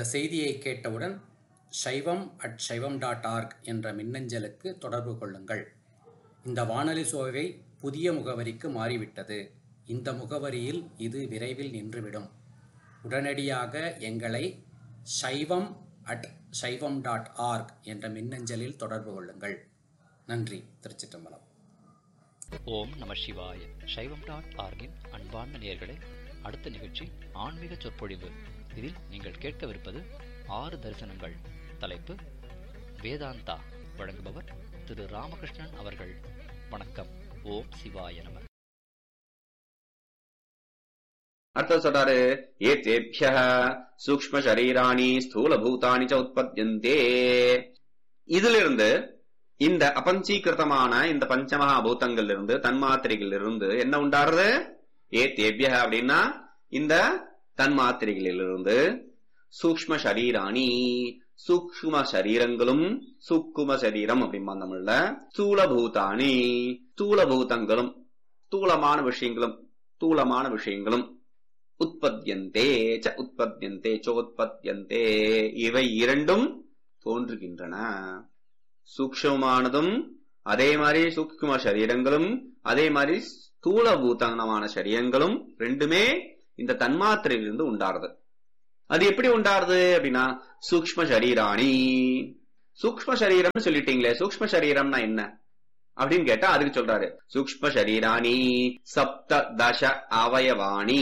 செய்தியை கேட்டவுடன் சைவம் அட் சைவம் டாட் ஆர்க் என்ற மின்னஞ்சலுக்கு தொடர்பு கொள்ளுங்கள் இந்த வானொலி சோவை புதிய முகவரிக்கு மாறிவிட்டது இந்த முகவரியில் இது விரைவில் நின்றுவிடும் உடனடியாக எங்களை சைவம் அட் சைவம் டாட் ஆர்க் என்ற மின்னஞ்சலில் தொடர்பு கொள்ளுங்கள் நன்றி திருச்சிற்றம்பலம் ஓம் நம சிவாய சைவம் டாட் ஆர்கின் அன்பார்ந்த நேயர்களே அடுத்த நிகழ்ச்சி ஆன்மீக சொற்பொழிவு இதில் நீங்கள் கேட்கவிருப்பது ஆறு தரிசனங்கள் தலைப்பு வேதாந்தா வழங்குபவர் திரு ராமகிருஷ்ணன் அவர்கள் வணக்கம் ஓம் சிவாய நம அர்த்தம் சொல்றாரு ஏத்தேபிய சூக்ம சரீராணி ஸ்தூல பூதானி ச உற்பத்தியந்தே இதுல இருந்து இந்த அபஞ்சீகிருதமான இந்த பஞ்சமகா பூதங்கள்ல இருந்து தன்மாத்திரைகள் இருந்து என்ன உண்டாருது ஏத்தேபிய அப்படின்னா இந்த தன்மாத்திரைகளிலிருந்து சூக்ம சரீராணி சூக்ம சரீரங்களும் சூக்கும சரீரம் அப்படிம்பா தமிழ்ல ஸ்தூல பூதானி ஸ்தூல பூதங்களும் ஸ்தூலமான விஷயங்களும் ஸ்தூலமான விஷயங்களும் உற்பத்தியந்தே ச உற்பத்தியந்தே சோத்பத்தியந்தே இவை இரண்டும் தோன்றுகின்றன சூக்ஷமானதும் அதே மாதிரி சூக்ஷ்ம சரீரங்களும் அதே மாதிரி ஸ்தூல பூதனமான சரீரங்களும் ரெண்டுமே இந்த தன்மாத்திரையிலிருந்து உண்டாருது அது எப்படி உண்டாருது அப்படின்னா சூக்ம சரீராணி சூக்ம சரீரம்னு சொல்லிட்டீங்களே சூக்ம சரீரம்னா என்ன அப்படின்னு கேட்டா அதுக்கு சொல்றாரு சூக்ம சரீராணி சப்த தச அவயவாணி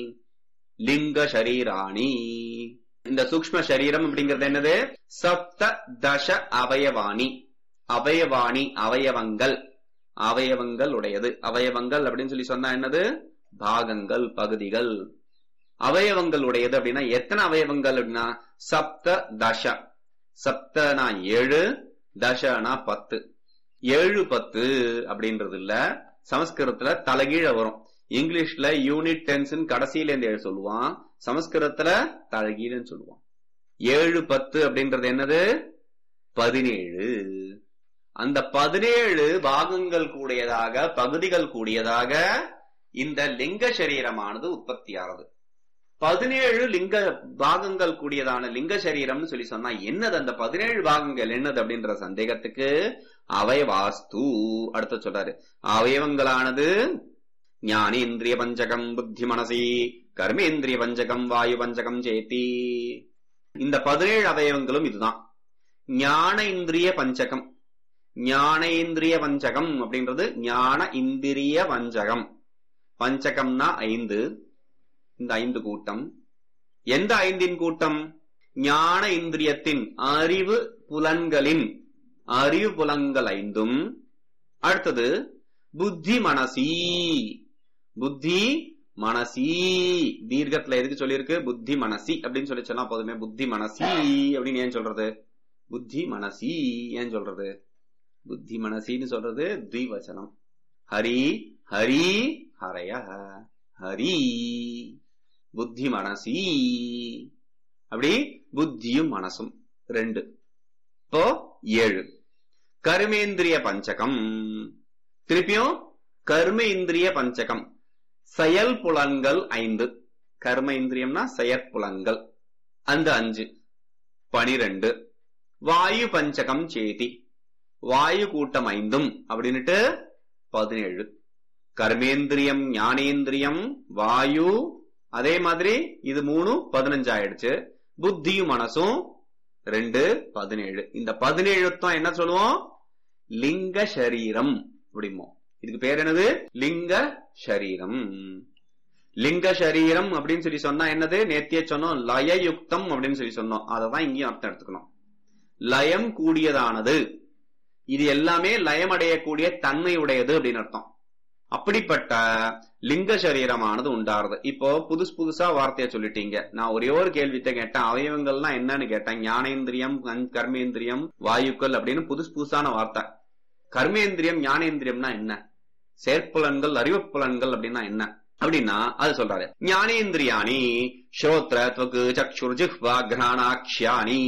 லிங்க சரீராணி இந்த சூக்ம சரீரம் அப்படிங்கிறது என்னது சப்த தச அவயவாணி அவயவாணி அவயவங்கள் அவயவங்கள் உடையது அவயவங்கள் அப்படின்னு சொல்லி சொன்னா என்னது பாகங்கள் பகுதிகள் அவயவங்கள் உடையது அப்படின்னா எத்தனை அவயவங்கள் அப்படின்னா சப்த தச சப்தனா ஏழு தசனா பத்து ஏழு பத்து அப்படின்றது இல்ல சமஸ்கிருதத்துல தலைகீழ வரும் இங்கிலீஷ்ல யூனிட் டென்ஸ் கடைசியில இருந்து எழுத சொல்லுவான் சமஸ்கிருதத்துல தலைகீழன்னு சொல்லுவான் ஏழு பத்து அப்படின்றது என்னது பதினேழு அந்த பதினேழு பாகங்கள் கூடியதாக பகுதிகள் கூடியதாக இந்த லிங்க சரீரமானது உற்பத்தியானது பதினேழு லிங்க பாகங்கள் கூடியதான லிங்க சரீரம்னு சொல்லி சொன்னா என்னது அந்த பதினேழு பாகங்கள் என்னது அப்படின்ற சந்தேகத்துக்கு அவயவாஸ்து அடுத்து சொல்றாரு அவயவங்களானது ஞானேந்திரிய பஞ்சகம் புத்தி மனசி கர்மேந்திரிய பஞ்சகம் வாயு பஞ்சகம் சேத்தி இந்த பதினேழு அவயவங்களும் இதுதான் ஞான இந்திரிய பஞ்சகம் ஞானேந்திரிய பஞ்சகம் அப்படின்றது ஞான இந்திரிய பஞ்சகம் பஞ்சகம்னா ஐந்து இந்த ஐந்து கூட்டம் எந்த ஐந்தின் கூட்டம் ஞான இந்திரியத்தின் அறிவு புலன்களின் அறிவு புலன்கள் ஐந்தும் அடுத்தது புத்தி மனசி புத்தி மனசி தீர்க்கத்துல எதுக்கு சொல்லியிருக்கு புத்தி மனசி அப்படின்னு சொல்லி சொன்னா போதுமே புத்தி மனசி அப்படின்னு ஏன் சொல்றது புத்தி மனசி ஏன் சொல்றது புத்தி மனசின்னு சொல்றது திவச்சனம் ஹரி ஹரி ஹரய ஹரி புத்தி மனசி அப்படி புத்தியும் மனசும் ரெண்டு இப்போ ஏழு கர்மேந்திரிய பஞ்சகம் திருப்பியும் கர்ம இந்திரிய பஞ்சகம் செயல் புலன்கள் ஐந்து கர்ம இந்திரியம்னா செயற்புலன்கள் அந்த அஞ்சு பனிரெண்டு வாயு பஞ்சகம் சேதி வாயு கூட்டம் ஐந்தும் அப்படின்னுட்டு பதினேழு கர்மேந்திரியம் ஞானேந்திரியம் வாயு அதே மாதிரி இது மூணு பதினஞ்சு ஆயிடுச்சு புத்தியும் மனசும் ரெண்டு பதினேழு இந்த பதினேழு தான் என்ன சொல்லுவோம் லிங்க சரீரம் அப்படிமோ இதுக்கு பேர் என்னது லிங்க சரீரம் லிங்க சரீரம் அப்படின்னு சொல்லி சொன்னா என்னது நேத்திய சொன்னோம் லயயுக்தம் அப்படின்னு சொல்லி சொன்னோம் அததான் இங்கேயும் அர்த்தம் எடுத்துக்கணும் லயம் கூடியதானது இது எல்லாமே லயம் அடையக்கூடிய தன்மை உடையது அப்படின்னு அர்த்தம் அப்படிப்பட்ட லிங்க சரீரமானது உண்டாருது இப்போ புதுசு புதுசா வார்த்தைய சொல்லிட்டீங்க நான் ஒரே ஒரு கேள்வித்த கேட்டேன் அவயவங்கள்னா என்னன்னு கேட்டேன் ஞானேந்திரியம் கண்- கர்மேந்திரியம் வாயுக்கள் அப்படின்னு புதுசு புதுசான வார்த்தை கர்மேந்திரியம் ஞானேந்திரியம்னா என்ன செயற்புலன்கள் அறிவுப்புலன்கள் அப்படின்னா என்ன அப்படின்னா அது சொல்றாரு ஞானேந்திரியாணி ஸ்ரோத்ர துவக்கு சக்ஷுர் ஜிஹ்வா கிராணாக்ஷியானி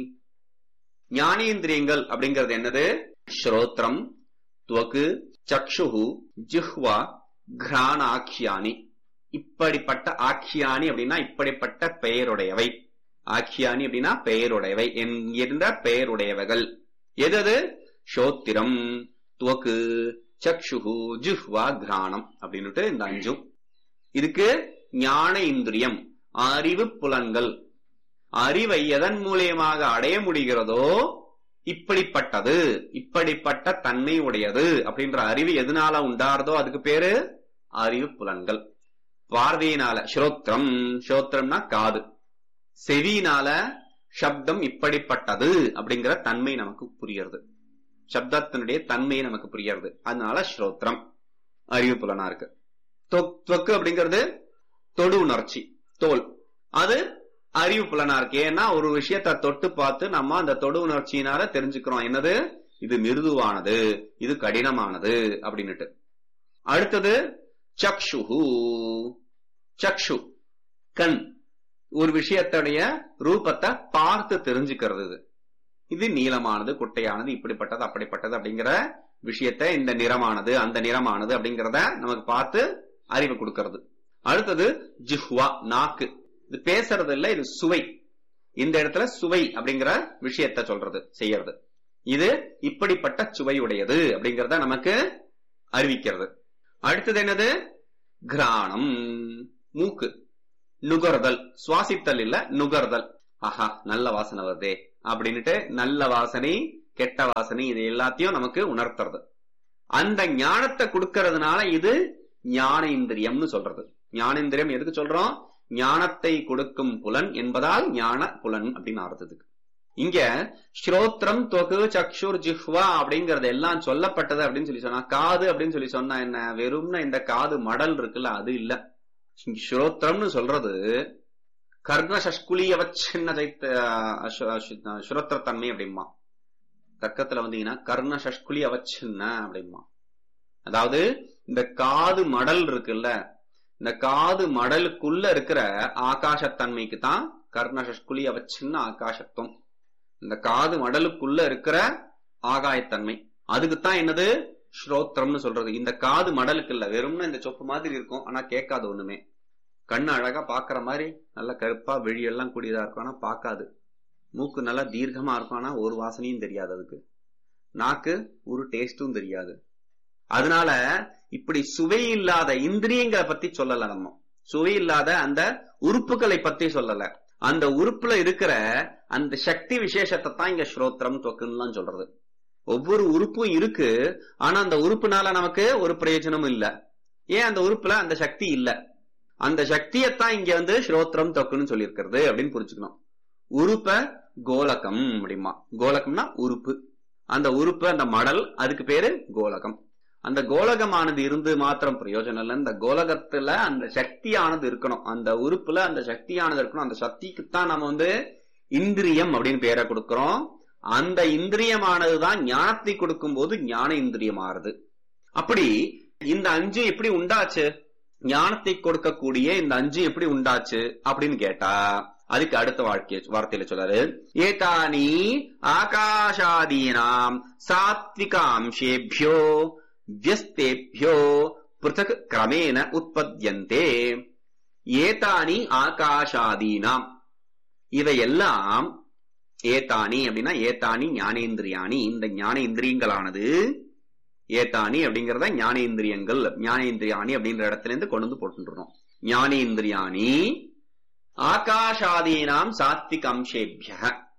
ஞானேந்திரியங்கள் அப்படிங்கிறது என்னது ஸ்ரோத்ரம் துவக்கு சக்ஷுகு ஜிஹ்வா கிராணாக்கியானி இப்படிப்பட்ட ஆக்கியானி அப்படின்னா இப்படிப்பட்ட பெயருடையவை ஆக்கியானி அப்படின்னா பெயருடையவை என்கின்ற பெயருடையவைகள் எது அது ஸ்ரோத்திரம் துவக்கு சக்ஷுகு ஜுஹ்வா கிராணம் அப்படின்னுட்டு இந்த அஞ்சும் இதுக்கு ஞான இந்திரியம் அறிவு புலன்கள் அறிவை எதன் மூலியமாக அடைய முடிகிறதோ இப்படிப்பட்டது இப்படிப்பட்ட தன்மை உடையது அப்படின்ற அறிவு எதனால உண்டாருதோ அதுக்கு பேரு அறிவு புலன்கள் பார்வையினால ஸ்ரோத்திரம் ஸ்ரோத்திரம்னா காது செவியினால சப்தம் இப்படிப்பட்டது அப்படிங்கிற தன்மை நமக்கு புரியுறது சப்தத்தினுடைய தன்மை நமக்கு புரியுறது அதனால ஸ்ரோத்திரம் அறிவு புலனா இருக்கு தொக்- தொக்கு அப்படிங்கிறது தொடு உணர்ச்சி தோல் அது அறிவு புலனா இருக்கு ஏன்னா ஒரு விஷயத்தை தொட்டு பார்த்து நம்ம அந்த தொடு உணர்ச்சியினால தெரிஞ்சுக்கிறோம் என்னது இது மிருதுவானது இது கடினமானது அப்படின்னுட்டு அடுத்தது சக்ஷுஹு சக்ஷு கண் ஒரு விஷயத்துடைய ரூபத்தை பார்த்து தெரிஞ்சுக்கிறது இது இது நீளமானது குட்டையானது இப்படிப்பட்டது அப்படிப்பட்டது அப்படிங்கிற விஷயத்தை இந்த நிறமானது அந்த நிறமானது அப்படிங்கிறத நமக்கு பார்த்து அறிவு கொடுக்கிறது அடுத்தது ஜிஹ்வா நாக்கு இது பேசுறது இல்ல இது சுவை இந்த இடத்துல சுவை அப்படிங்கிற விஷயத்தை சொல்றது செய்யறது இது இப்படிப்பட்ட சுவையுடையது அப்படிங்கறத நமக்கு அறிவிக்கிறது அடுத்தது என்னது கிராணம் மூக்கு நுகர்தல் சுவாசித்தல் இல்ல நுகர்தல் ஆஹா நல்ல வாசனை வருதே அப்படின்னுட்டு நல்ல வாசனை கெட்ட வாசனை இது எல்லாத்தையும் நமக்கு உணர்த்துறது அந்த ஞானத்தை கொடுக்கறதுனால இது ஞான இந்திரியம்னு சொல்றது ஞானேந்திரியம் எதுக்கு சொல்றோம் ஞானத்தை கொடுக்கும் புலன் என்பதால் ஞான புலன் அப்படின்னு அர்த்தத்துக்கு இங்க ஸ்ரோத்ரம் தொகு சக்ஷுர் ஜிஹ்வா அப்படிங்கறது எல்லாம் சொல்லப்பட்டது அப்படின்னு சொல்லி சொன்னா காது அப்படின்னு சொல்லி சொன்னா என்ன வெறும்னா இந்த காது மடல் இருக்குல்ல அது இல்ல ஸ்ரோத்ரம்னு சொல்றது கர்ண சஷ்குலிய வச்சின்ன சைத்த சுரத்திரத்தன்மை அப்படிமா தர்க்கத்துல வந்தீங்கன்னா கர்ண சஷ்குலி அவச்சின்ன அப்படிமா அதாவது இந்த காது மடல் இருக்குல்ல இந்த காது மடலுக்குள்ள இருக்கிற ஆகாசத்தன்மைக்கு தான் கர்ண சஷ்குலி அவச்சின்ன ஆகாசத்துவம் இந்த காது மடலுக்குள்ள இருக்கிற ஆகாயத்தன்மை அதுக்குத்தான் என்னது ஸ்ரோத்திரம்னு சொல்றது இந்த காது மடலுக்கு இல்ல வெறும்னா இந்த சொப்பு மாதிரி இருக்கும் ஆனா கேட்காது ஒண்ணுமே கண்ணு அழகா பாக்குற மாதிரி நல்ல கருப்பா விழியெல்லாம் கூடியதா இருக்கும் ஆனா பார்க்காது மூக்கு நல்லா தீர்க்கமா இருக்கும் ஆனா ஒரு வாசனையும் தெரியாது அதுக்கு நாக்கு ஒரு டேஸ்டும் தெரியாது அதனால இப்படி சுவை இல்லாத இந்திரியங்களை பத்தி சொல்லல நம்ம சுவை இல்லாத அந்த உறுப்புகளை பத்தி சொல்லல அந்த உறுப்புல இருக்கிற அந்த சக்தி விசேஷத்தை தான் இங்க ஸ்ரோத்திரம் தொக்குன்னு சொல்றது ஒவ்வொரு உறுப்பும் இருக்கு ஆனா அந்த உறுப்புனால நமக்கு ஒரு பிரயோஜனமும் இல்ல ஏன் அந்த உறுப்புல அந்த சக்தி இல்ல அந்த சக்தியத்தான் இங்க வந்து ஸ்ரோத்திரம் தொக்குன்னு சொல்லியிருக்கிறது அப்படின்னு புரிச்சுக்கணும் உறுப்ப கோலகம் அப்படிமா கோலகம்னா உறுப்பு அந்த உறுப்பு அந்த மடல் அதுக்கு பேரு கோலகம் அந்த கோலகமானது இருந்து மாத்திரம் பிரயோஜனம் இல்லை இந்த கோலகத்துல அந்த சக்தியானது இருக்கணும் அந்த உறுப்புல அந்த சக்தியானது இருக்கணும் அந்த சக்திக்குத்தான் நம்ம வந்து இந்திரியம் அப்படின்னு பேரை கொடுக்கிறோம் அந்த இந்திரியமானதுதான் ஞானத்தை கொடுக்கும் போது ஞான இந்திரியம் ஆறுது அப்படி இந்த அஞ்சு எப்படி உண்டாச்சு ஞானத்தை கொடுக்கக்கூடிய இந்த அஞ்சு எப்படி உண்டாச்சு அப்படின்னு கேட்டா அதுக்கு அடுத்த வாழ்க்கைய வார்த்தையில சொல்றாரு ஏதானி ஆகாஷாதீனாம் சாத்விகாம்சேபியோ வியஸ்தேபியோ பிருத்தக் கிரமேண உற்பத்தியந்தே ஏதானி ஆகாஷாதீனாம் இவையெல்லாம் ஏதானி அப்படின்னா ஏதானி ஞானேந்திரியானி இந்த ஞான இந்திரியங்களானது ஏதானி அப்படிங்கறத ஞானேந்திரியங்கள் ஞானேந்திரியானி அப்படின்ற இடத்துல இருந்து கொண்டு வந்து போட்டுருணும் ஞானேந்திரியானி ஆகாஷாதீனாம் சாத்விக் அம்சேபிய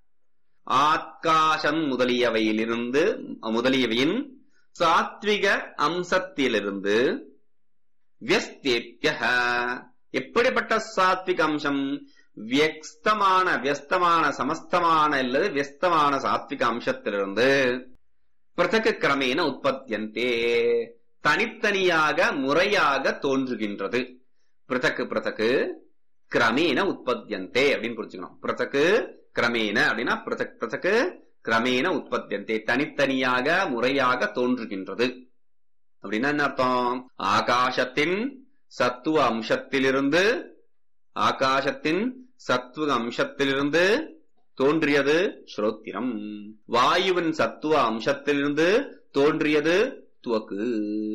ஆகாசம் முதலியவையிலிருந்து முதலியவையின் சாத்விக அம்சத்திலிருந்து வியஸ்தேபிய எப்படிப்பட்ட சாத்விக அம்சம் வியஸ்தமான வியஸ்தமான சமஸ்தமான அல்லது வியஸ்தமான சாத்விக அம்சத்திலிருந்து பிரதக கிரமேன உற்பத்தியந்தே தனித்தனியாக முறையாக தோன்றுகின்றது பிரதக்கு பிரதக்கு கிரமேன உற்பத்தியந்தே அப்படின்னு புரிச்சுக்கணும் பிரதக்கு கிரமேன அப்படின்னா பிரதக் பிரதக்கு கிரமேன உற்பத்தியந்தே தனித்தனியாக முறையாக தோன்றுகின்றது அப்படின்னா என்ன அர்த்தம் ஆகாசத்தின் சத்துவ அம்சத்திலிருந்து ஆகாசத்தின் சத்துவ அம்சத்திலிருந்து தோன்றியது ஸ்ரோத்திரம் வாயுவின் சத்துவ அம்சத்திலிருந்து தோன்றியது துவக்கு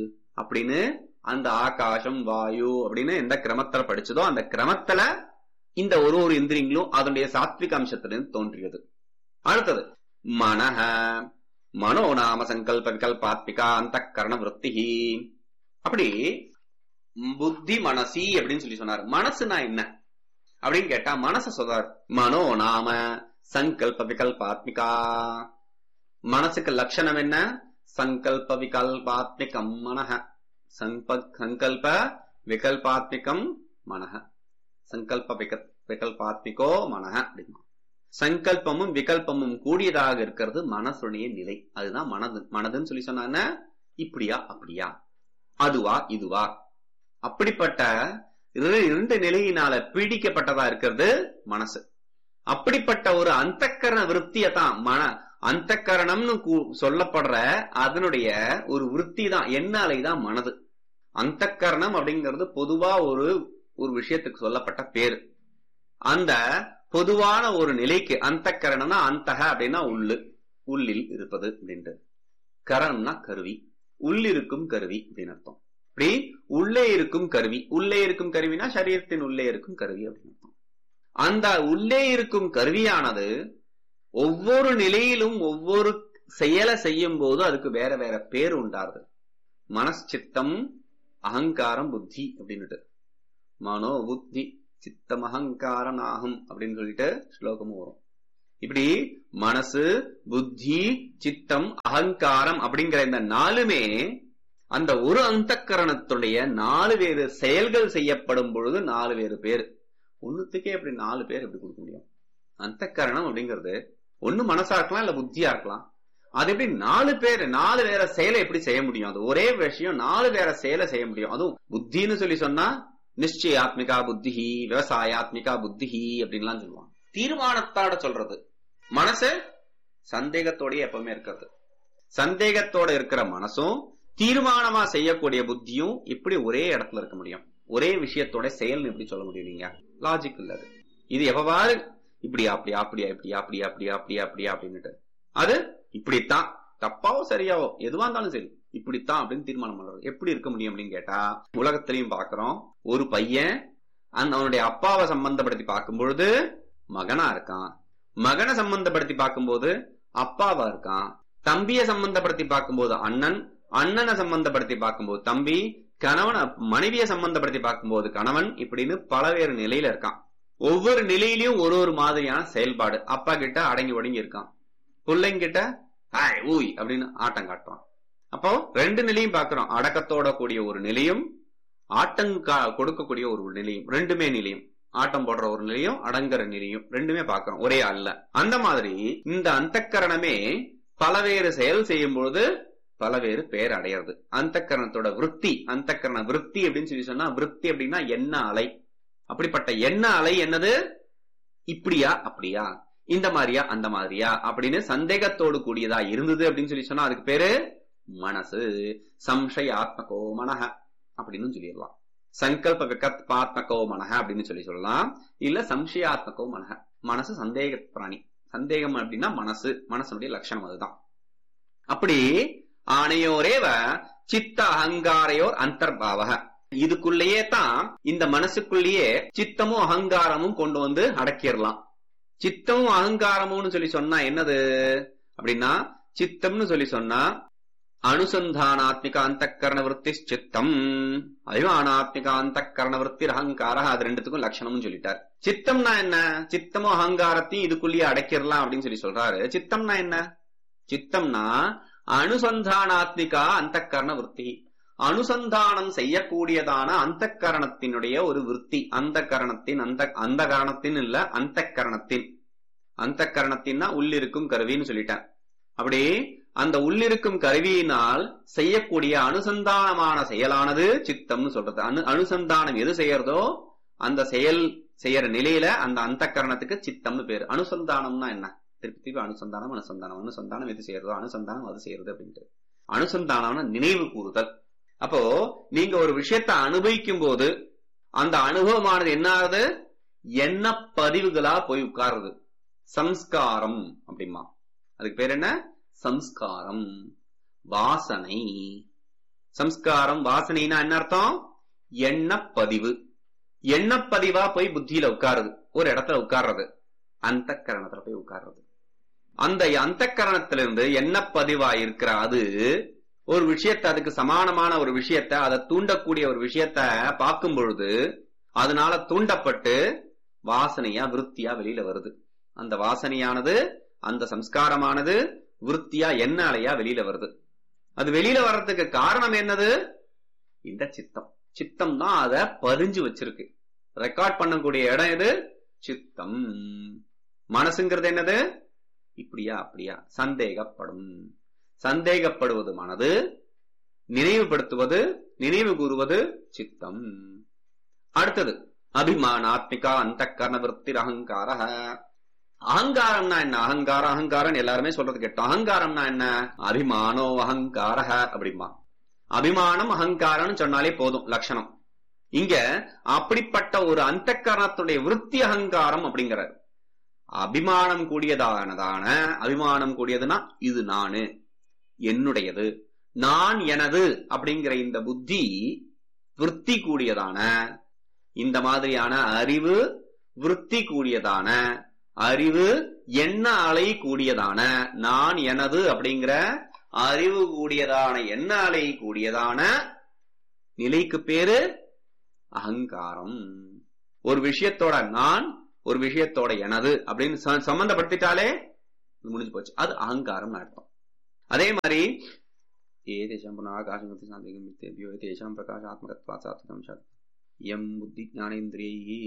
அப்படின்னு அந்த ஆகாசம் வாயு அப்படின்னு எந்த கிரமத்துல படிச்சதோ அந்த கிரமத்துல இந்த ஒரு ஒரு இந்திரியங்களும் அதனுடைய சாத்விக அம்சத்திலிருந்து தோன்றியது அடுத்தது மனஹ மனோ நாம சங்கல்ப விகல்பாத்மிகா அந்த கரண விருத்தி அப்படி புத்தி மனசி அப்படின்னு சொல்லி சொன்னார் மனசுனா என்ன அப்படின்னு கேட்டா மனச சொல்றார் மனோ நாம சங்கல்ப விகல்பாத்மிகா மனசுக்கு லட்சணம் என்ன சங்கல்ப விகல்பாத்மிகம் மனஹ சங்கல்ப சங்கல்ப விகல்பாத்மிகம் மனஹ சங்கல்ப விக விகல்பாத்மிகோ மனஹ அப்படிமா சங்கல்பமும் விகல்பமும் கூடியதாக இருக்கிறது மனசுடைய நிலை அதுதான் மனது மனதுன்னு சொல்லி சொன்னாங்க இப்படியா அப்படியா அதுவா இதுவா அப்படிப்பட்ட இரு- இரண்டு நிலையினால பீடிக்கப்பட்டதா இருக்கிறது மனசு அப்படிப்பட்ட ஒரு அந்தக்கரண விருத்தியை தான் மன அந்தக்கரணம்னு கூ- சொல்லப்படுற அதனுடைய ஒரு விருத்தி தான் எண்ணாலை தான் மனது அந்தக்கரணம் அப்படிங்கிறது பொதுவா ஒரு ஒரு விஷயத்துக்கு சொல்லப்பட்ட பேரு அந்த பொதுவான ஒரு நிலைக்கு அந்தக்கரணம்னா அந்தக அப்படின்னா உள்ளு உள்ளில் இருப்பது அப்படின்ட்டு கரணம்னா கருவி உள்ளிருக்கும் கருவி அப்படின்னு அர்த்தம் இப்படி உள்ளே இருக்கும் கருவி உள்ளே இருக்கும் கருவினா சரீரத்தின் உள்ளே இருக்கும் கருவி அப்படின்னு அர்த்தம் அந்த உள்ளே இருக்கும் கருவியானது ஒவ்வொரு நிலையிலும் ஒவ்வொரு செயலை செய்யும் போது அதுக்கு வேற வேற பேர் உண்டாருது மனசித்தம் அகங்காரம் புத்தி அப்படின்னுட்டு மனோ புத்தி சித்தம் அகங்காரம் ஆகும் அப்படின்னு சொல்லிட்டு ஸ்லோகமும் வரும் இப்படி மனசு புத்தி சித்தம் அகங்காரம் அப்படிங்கிற இந்த நாலுமே அந்த ஒரு அந்தக்கரணத்துடைய நாலு வேறு செயல்கள் செய்யப்படும் பொழுது நாலு வேறு பேர் ஒண்ணுத்துக்கே அப்படி நாலு பேர் எப்படி கொடுக்க முடியும் அந்தக்கரணம் அப்படிங்கிறது ஒண்ணு மனசா இருக்கலாம் இல்ல புத்தியா இருக்கலாம் அது எப்படி நாலு பேர் நாலு வேற செயலை எப்படி செய்ய முடியும் அது ஒரே விஷயம் நாலு வேற செயலை செய்ய முடியும் அதுவும் புத்தின்னு சொல்லி சொன்னா நிச்சயாத்மிகா புத்திஹி விவசாயாத்மிகா புத்திஹி அப்படின்லாம் சொல்லுவாங்க தீர்மானத்தோட சொல்றது மனசு சந்தேகத்தோடய எப்பவுமே இருக்கிறது சந்தேகத்தோட இருக்கிற மனசும் தீர்மானமா செய்யக்கூடிய புத்தியும் இப்படி ஒரே இடத்துல இருக்க முடியும் ஒரே விஷயத்தோட செயல்னு எப்படி சொல்ல முடியும் நீங்க லாஜிக் இல்ல அது இது எவ்வாறு இப்படியா அப்படியா அப்படியா இப்படியா அப்படியா அப்படியா அப்படியா அப்படியா அப்படின்னுட்டு அது இப்படித்தான் தப்பாவோ சரியாவோ எதுவா இருந்தாலும் சரி இப்படித்தான் அப்படின்னு தீர்மானம் பண்றது எப்படி இருக்க முடியும் அப்படின்னு கேட்டா உலகத்திலையும் பாக்குறோம் ஒரு பையன் அந்த அவனுடைய அப்பாவை சம்பந்தப்படுத்தி பார்க்கும் பொழுது மகனா இருக்கான் மகனை சம்பந்தப்படுத்தி பார்க்கும்போது அப்பாவா இருக்கான் தம்பியை சம்பந்தப்படுத்தி பார்க்கும்போது அண்ணன் அண்ணனை சம்பந்தப்படுத்தி பார்க்கும்போது தம்பி கணவன் மனைவியை சம்பந்தப்படுத்தி பார்க்கும்போது கணவன் இப்படின்னு பலவேறு நிலையில இருக்கான் ஒவ்வொரு நிலையிலயும் ஒரு ஒரு மாதிரியான செயல்பாடு அப்பா கிட்ட அடங்கி ஒடங்கி இருக்கான் பிள்ளைங்கிட்ட ஆய் ஊய் அப்படின்னு ஆட்டம் காட்டுறான் அப்போ ரெண்டு நிலையும் பார்க்கிறோம் அடக்கத்தோட கூடிய ஒரு நிலையும் ஆட்டம் கா- கொடுக்கக்கூடிய ஒரு நிலையும் ரெண்டுமே நிலையும் ஆட்டம் போடுற ஒரு நிலையும் அடங்குற நிலையும் ரெண்டுமே பார்க்கிறோம் ஒரே அல்ல அந்த மாதிரி இந்த அந்தக்கரணமே பலவேறு செயல் செய்யும் பொழுது பலவேறு பேர் அடையிறது அந்தக்கரணத்தோட விருத்தி அந்தக்கரண விருத்தி அப்படின்னு சொல்லி சொன்னா விருத்தி அப்படின்னா எண்ண அலை அப்படிப்பட்ட எண்ண அலை என்னது இப்படியா அப்படியா இந்த மாதிரியா அந்த மாதிரியா அப்படின்னு சந்தேகத்தோடு கூடியதா இருந்தது அப்படின்னு சொல்லி சொன்னா அதுக்கு பேரு மனசு சம்சயாத்மகோ மனஹ அப்படின்னு சொல்லிடலாம் சங்கல்ப விகத்பாத்மகோ மனஹ அப்படின்னு சொல்லி சொல்லலாம் இல்ல சம்சயாத்மகோ மனஹ மனசு சந்தேக பிராணி சந்தேகம் அப்படின்னா மனசு மனசனுடைய லட்சணம் அதுதான் அப்படி ஆணையோரேவ சித்த அகங்காரையோர் அந்தர்பாவக இதுக்குள்ளேயே தான் இந்த மனசுக்குள்ளேயே சித்தமும் அகங்காரமும் கொண்டு வந்து அடக்கிடலாம் சித்தமும் அகங்காரமும்னு சொல்லி சொன்னா என்னது அப்படின்னா சித்தம்னு சொல்லி சொன்னா அனுசந்தானாத்மிக அந்தக்கரண விற்பி சித்தம் அபிமானாத்மிக அந்தக்கரண விற்பி அகங்கார அது ரெண்டுத்துக்கும் லட்சணம்னு சொல்லிட்டார் சித்தம்னா என்ன சித்தமும் அகங்காரத்தையும் இதுக்குள்ளேயே அடைக்கிடலாம் அப்படின்னு சொல்லி சொல்றாரு சித்தம்னா என்ன சித்தம்னா அனுசந்தானாத்மிகா அந்தக்கரண விற்பி அனுசந்தானம் செய்யக்கூடியதான அந்த கரணத்தினுடைய ஒரு விற்பி அந்த கரணத்தின் அந்த அந்த கரணத்தின் இல்ல அந்த கரணத்தின் அந்த கரணத்தின்னா உள்ளிருக்கும் கருவின்னு சொல்லிட்டேன் அப்படி அந்த உள்ளிருக்கும் கருவியினால் செய்யக்கூடிய அனுசந்தானமான செயலானது சித்தம்னு சொல்றது அனு அனுசந்தானம் எது செய்யறதோ அந்த செயல் செய்யற நிலையில அந்த அந்த கரணத்துக்கு சித்தம்னு பேரு அனுசந்தானம்னா என்ன திருப்பி திருப்பி அனுசந்தானம் அனுசந்தானம் அனுசந்தானம் எது செய்யறதோ அனுசந்தானம் அது செய்யறது அப்படின்ட்டு அனுசந்தானம்னா நினைவு கூறுதல் அப்போ நீங்க ஒரு விஷயத்தை அனுபவிக்கும் போது அந்த அனுபவமானது என்ன ஆகுது எண்ண பதிவுகளா போய் உட்காருது சம்ஸ்காரம் அப்படிமா அதுக்கு பேர் என்ன சம்ஸ்காரம் வாசனை சம்ஸ்காரம் வாசனைனா என்ன அர்த்தம் எண்ணப்பதிவு எண்ணப்பதிவா போய் புத்தியில உட்காருது ஒரு இடத்துல உட்கார்றது அந்த கரணத்துல போய் உட்கார்றது அந்த அந்த கரணத்திலிருந்து என்ன பதிவா இருக்கிற அது ஒரு விஷயத்தை அதுக்கு சமானமான ஒரு விஷயத்த அதை தூண்டக்கூடிய ஒரு விஷயத்த பார்க்கும் பொழுது அதனால தூண்டப்பட்டு வாசனையா விருத்தியா வெளியில வருது அந்த வாசனையானது அந்த சம்ஸ்காரமானது விருத்தியா என்னாலையா வெளியில வருது அது வெளியில வர்றதுக்கு காரணம் என்னது இந்த சித்தம் சித்தம் தான் அதை பதிஞ்சு வச்சிருக்கு ரெக்கார்ட் பண்ணக்கூடிய இடம் எது சித்தம் மனசுங்கிறது என்னது இப்படியா அப்படியா சந்தேகப்படும் சந்தேகப்படுவது மனது நினைவுபடுத்துவது நினைவு கூறுவது சித்தம் அடுத்தது அபிமானாத்மிகா அந்த கர்ண விற்பி அகங்கார அகங்காரம்னா என்ன அகங்காரம் அகங்காரம் எல்லாருமே சொல்றது கேட்டோம் அகங்காரம்னா என்ன அபிமானோ அகங்கார அப்படிமா அபிமானம் அகங்காரம்னு சொன்னாலே போதும் லட்சணம் இங்க அப்படிப்பட்ட ஒரு அந்த கரணத்துடைய விருத்தி அகங்காரம் அப்படிங்கிறார் அபிமானம் கூடியதானதான அபிமானம் கூடியதுன்னா இது நானு என்னுடையது நான் எனது அப்படிங்கிற இந்த புத்தி விருத்தி கூடியதான இந்த மாதிரியான அறிவு விருத்தி கூடியதான அறிவு எண்ண அலை கூடியதான நான் எனது அப்படிங்கிற அறிவு கூடியதான எண்ண அலை கூடியதான நிலைக்கு பேரு அகங்காரம் ஒரு விஷயத்தோட நான் ஒரு விஷயத்தோட எனது அப்படின்னு ச- சம்பந்தப்படுத்திட்டாலே இது முடிஞ்சு போச்சு அது அகங்காரம் அர்த்தம் அதே மாதிரி ஏதேஷாம் புன ஆகாசமத்தி சாந்திகம் மித்தேபியோ ஏதேஷாம் பிரகாஷாத்மகத்வா சாத்விகம் சாத் எம் புத்தி ஞானேந்திரியை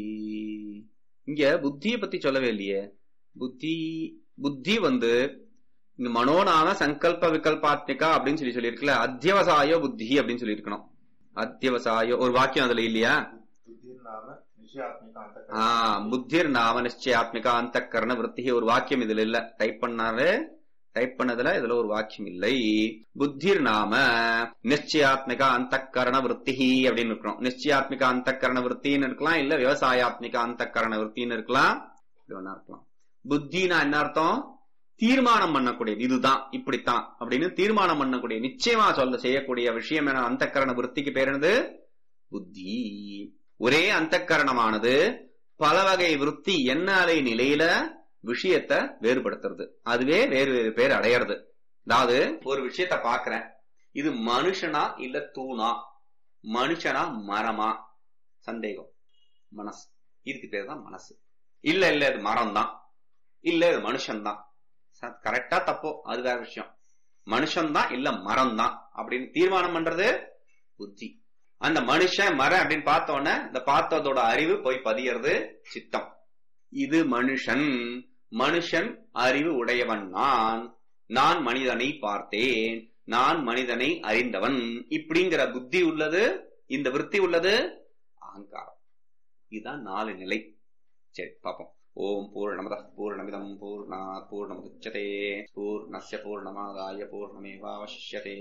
இங்க புத்தியை பத்தி சொல்லவே இல்லையே புத்தி புத்தி வந்து இங்க மனோநாம சங்கல்ப விகல்பாத்மிகா அப்படின்னு சொல்லி சொல்லியிருக்குல்ல அத்தியவசாயோ புத்தி அப்படின்னு சொல்லி இருக்கணும் அத்தியவசாயோ ஒரு வாக்கியம் அதுல இல்லையா बुद्धिर्नाम निश्चयात्मिका अंतःकरण ஆ புத்திர் நாம நிச்சயாத்மிகா அந்த கரண விருத்தி ஒரு வாக்கியம் இதுல இல்ல டைப் பண்ணாரு டைப் பண்ணதுல இதுல ஒரு வாக்கியம் இல்லை புத்திர் நாம நிச்சயாத்மிகா அந்த கரண விருத்தி அப்படின்னு இருக்கணும் நிச்சயாத்மிகா அந்த கரண விருத்தின்னு இருக்கலாம் இல்ல விவசாயாத்மிகா அந்த கரண விருத்தின்னு இருக்கலாம் இப்படி ஒண்ணா இருக்கலாம் புத்தினா என்ன அர்த்தம் தீர்மானம் பண்ணக்கூடியது இதுதான் இப்படித்தான் அப்படின்னு தீர்மானம் பண்ணக்கூடிய நிச்சயமா சொல்ல செய்யக்கூடிய விஷயம் என அந்த கரண விருத்திக்கு பேர் என்னது புத்தி ஒரே அந்தக்கரணமானது பல வகை விருத்தி எண்ணாலை நிலையில விஷயத்த வேறுபடுத்துறது அதுவே வேறு வேறு பேர் அடையிறது அதாவது ஒரு விஷயத்த பாக்குறேன் இது மனுஷனா இல்ல தூணா மனுஷனா மரமா சந்தேகம் மனசு இதுக்கு பேர் தான் மனசு இல்ல இல்ல இது மரம் தான் இல்ல இது மனுஷன் தான் கரெக்டா தப்போ அது வேற விஷயம் மனுஷன் தான் இல்ல மரம் தான் அப்படின்னு தீர்மானம் பண்றது புத்தி அந்த மனுஷன் மரம் அப்படின்னு பார்த்த உடனே இந்த பார்த்ததோட அறிவு போய் பதியறது சித்தம் இது மனுஷன் மனுஷன் அறிவு உடையவன் நான் நான் மனிதனை பார்த்தேன் நான் மனிதனை அறிந்தவன் இப்படிங்கிற புத்தி உள்ளது இந்த விருத்தி உள்ளது அகங்காரம் இதுதான் நாலு நிலை சரி பார்ப்போம் ஓம் பூர்ணமத பூர்ணமிதம் பூர்ணா பூர்ணமுதச்சதே பூர்ணஸ்ய பூர்ணமாதாய பூர்ணமேவாவசிஷ்யதே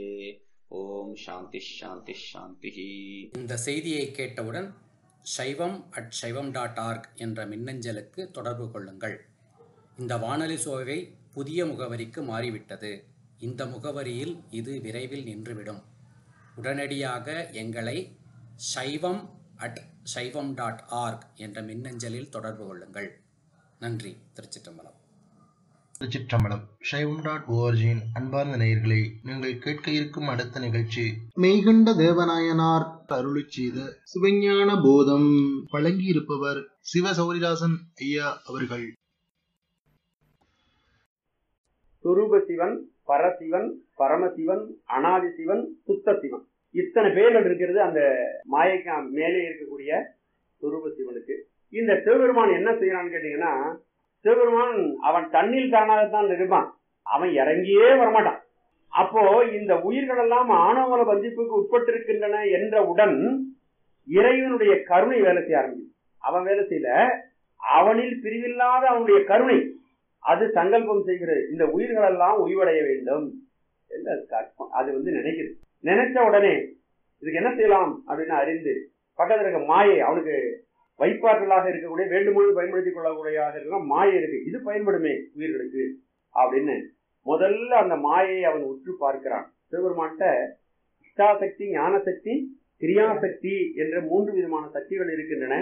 ஓம் சாந்தி சாந்தி சாந்தி இந்த செய்தியை கேட்டவுடன் சைவம் அட் சைவம் டாட் ஆர்க் என்ற மின்னஞ்சலுக்கு தொடர்பு கொள்ளுங்கள் இந்த வானொலி சோவை புதிய முகவரிக்கு மாறிவிட்டது இந்த முகவரியில் இது விரைவில் நின்றுவிடும் உடனடியாக எங்களை சைவம் அட் சைவம் டாட் ஆர்க் என்ற மின்னஞ்சலில் தொடர்பு கொள்ளுங்கள் நன்றி திருச்சிற்றம்பலம் திருச்சிற்றம்பலம் சைவம் டாட் ஓஆர்ஜியின் அன்பார்ந்த நேயர்களே நீங்கள் கேட்க இருக்கும் அடுத்த நிகழ்ச்சி மெய்கண்ட தேவநாயனார் அருளி செய்த சிவஞான போதம் வழங்கியிருப்பவர் சிவ சௌரிதாசன் ஐயா அவர்கள் சுரூப சிவன் பரசிவன் பரமசிவன் அனாதி சிவன் சுத்த சிவன் இத்தனை பேர்கள் இருக்கிறது அந்த மாயைக்கு மேலே இருக்கக்கூடிய சுரூப சிவனுக்கு இந்த சிவபெருமான் என்ன செய்யறான்னு கேட்டீங்கன்னா சிவபெருமான் அவன் தண்ணில் தானாகத்தான் இருப்பான் அவன் இறங்கியே வரமாட்டான் அப்போ இந்த உயிர்கள் எல்லாம் ஆணவமல பந்திப்புக்கு உட்பட்டிருக்கின்றன என்றவுடன் இறைவனுடைய கருணை வேலை செய்ய ஆரம்பிக்கும் அவன் வேலை செய்யல அவனில் பிரிவில்லாத அவனுடைய கருணை அது சங்கல்பம் செய்கிறது இந்த உயிர்கள் எல்லாம் உய்வடைய வேண்டும் என்று அது கற்பம் அது வந்து நினைக்குது நினைச்ச உடனே இதுக்கு என்ன செய்யலாம் அப்படின்னு அறிந்து பக்கத்துல இருக்க மாயை அவனுக்கு வைப்பாற்றலாக இருக்கக்கூடிய வேண்டுமொழி பயன்படுத்திக் கொள்ளக்கூடியதாக இருக்கிற மாயை இருக்கு இது பயன்படுமே உயிர்களுக்கு அப்படின்னு முதல்ல அந்த மாயை அவன் உற்று பார்க்கிறான் சிவபெருமான்கிட்ட இஷ்டாசக்தி ஞானசக்தி கிரியாசக்தி என்ற மூன்று விதமான சக்திகள் இருக்கின்றன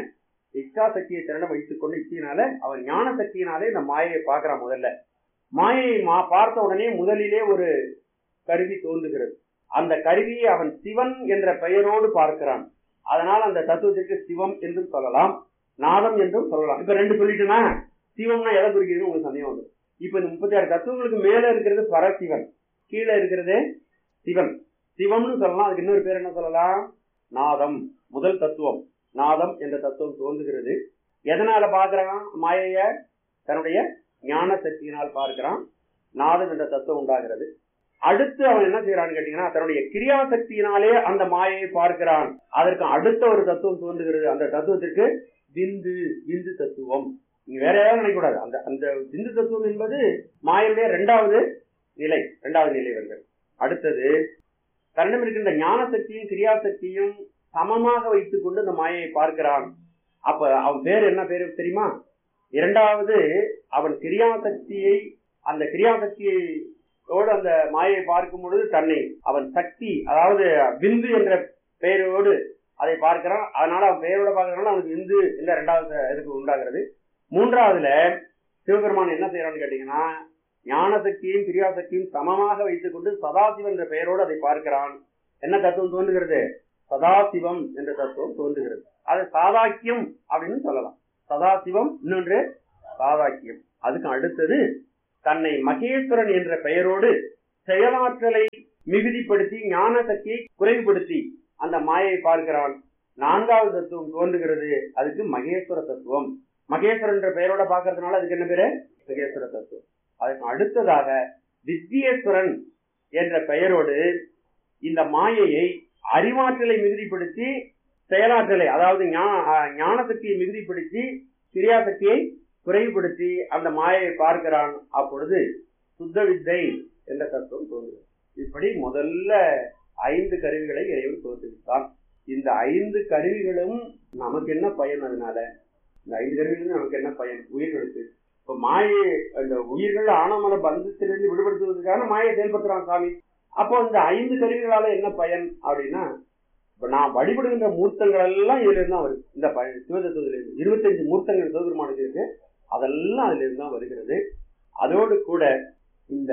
இச்சா சக்தியை திறனை வைத்துக் கொண்டு இச்சையினால அவன் ஞான சக்தியினாலே இந்த மாயையை பார்க்கிறான் முதல்ல மாயையை மா பார்த்த உடனே முதலிலே ஒரு கருவி தோன்றுகிறது அந்த கருவியை அவன் சிவன் என்ற பெயரோடு பார்க்கிறான் அதனால் அந்த தத்துவத்திற்கு சிவம் என்றும் சொல்லலாம் நாதம் என்றும் சொல்லலாம் இப்ப ரெண்டு சொல்லிட்டுனா சிவம்னா எதை குறிக்கிறது உங்களுக்கு சந்தேகம் வந்து இப்ப இந்த முப்பத்தி ஆறு தத்துவங்களுக்கு மேல இருக்கிறது பரசிவன் கீழே இருக்கிறது சிவன் சிவம்னு சொல்லலாம் அதுக்கு இன்னொரு பேர் என்ன சொல்லலாம் நாதம் முதல் தத்துவம் நாதம் என்ற தத்துவம் தோன்றுகிறது எதனால பார்க்கறான் மாயைய தன்னுடைய ஞான சக்தியினால் பார்க்கிறான் நாதம் என்ற தத்துவம் உண்டாகிறது அடுத்து அவன் என்ன செய்யறான்னு கேட்டீங்கன்னா தன்னுடைய கிரியா சக்தியினாலே அந்த மாயையை பார்க்கிறான் அதற்கு அடுத்த ஒரு தத்துவம் தோன்றுகிறது அந்த தத்துவத்திற்கு விந்து விந்து தத்துவம் நீங்க வேற ஏதாவது நினைக்கக்கூடாது அந்த அந்த விந்து தத்துவம் என்பது மாயையுடைய இரண்டாவது நிலை இரண்டாவது நிலை வருகிறது அடுத்தது தன்னிடம் இருக்கின்ற ஞான சக்தியும் கிரியா சக்தியும் சமமாக வைத்துக் கொண்டு அந்த மாயையை பார்க்கிறான் அப்ப அவன் பேர் என்ன பேரு தெரியுமா இரண்டாவது அவன் கிரியா சக்தியை அந்த கிரியா சக்தியோடு அந்த மாயையை பார்க்கும் பொழுது தன்னை அவன் சக்தி அதாவது விந்து என்ற பெயரோடு அதை பார்க்கிறான் அதனால அவன் பெயரோட பார்க்கறதுனால அவனுக்கு விந்து என்ற இரண்டாவது இதுக்கு உண்டாகிறது மூன்றாவதுல சிவபெருமான் என்ன செய்யறான்னு கேட்டீங்கன்னா ஞான சக்தியும் கிரியா சக்தியும் சமமாக வைத்துக் கொண்டு சதாசிவன் என்ற பெயரோடு அதை பார்க்கிறான் என்ன தத்துவம் தோன்றுகிறது சதாசிவம் என்ற தத்துவம் தோன்றுகிறது அது சாதாக்கியம் அப்படின்னு சொல்லலாம் சதாசிவம் இன்னொன்று சாதாக்கியம் அதுக்கு அடுத்தது தன்னை மகேஸ்வரன் என்ற பெயரோடு செயலாற்றலை மிகுதிப்படுத்தி ஞான சக்தியை குறைவுபடுத்தி அந்த மாயை பார்க்கிறான் நான்காவது தத்துவம் தோன்றுகிறது அதுக்கு மகேஸ்வர தத்துவம் மகேஸ்வரன் என்ற பெயரோட பார்க்கறதுனால அதுக்கு என்ன பேரு மகேஸ்வர தத்துவம் அதுக்கு அடுத்ததாக வித்யேஸ்வரன் என்ற பெயரோடு இந்த மாயையை அறிவாற்றலை மிகுதிப்படுத்தி செயலாற்றலை அதாவது ஞான சக்தியை மிகுதிப்படுத்தி கிரியா சக்தியை குறைவுபடுத்தி அந்த மாயையை பார்க்கிறான் அப்பொழுது சுத்த வித்தை என்ற தத்துவம் தோன்றுகிறது இப்படி முதல்ல ஐந்து கருவிகளை இறைவன் தோற்றுவித்தான் இந்த ஐந்து கருவிகளும் நமக்கு என்ன பயன் அதனால இந்த ஐந்து கருவிகளும் நமக்கு என்ன பயன் உயிர்களுக்கு இப்ப மாயை அந்த உயிர்கள் ஆனமன பந்தத்திலிருந்து விடுபடுத்துவதற்கான மாயை செயல்படுத்துறான் சாமி அப்போ இந்த ஐந்து கருவிகளால என்ன பயன் அப்படின்னா இப்ப நான் வழிபடுகின்ற மூர்த்தங்கள் எல்லாம் இதுல இருந்து தான் வருது இந்த சிவதத்துவத்துல இருந்து இருபத்தஞ்சு மூர்த்தங்கள் சிவபெருமானுக்கு இருக்கு அதெல்லாம் அதுல இருந்து தான் வருகிறது அதோடு கூட இந்த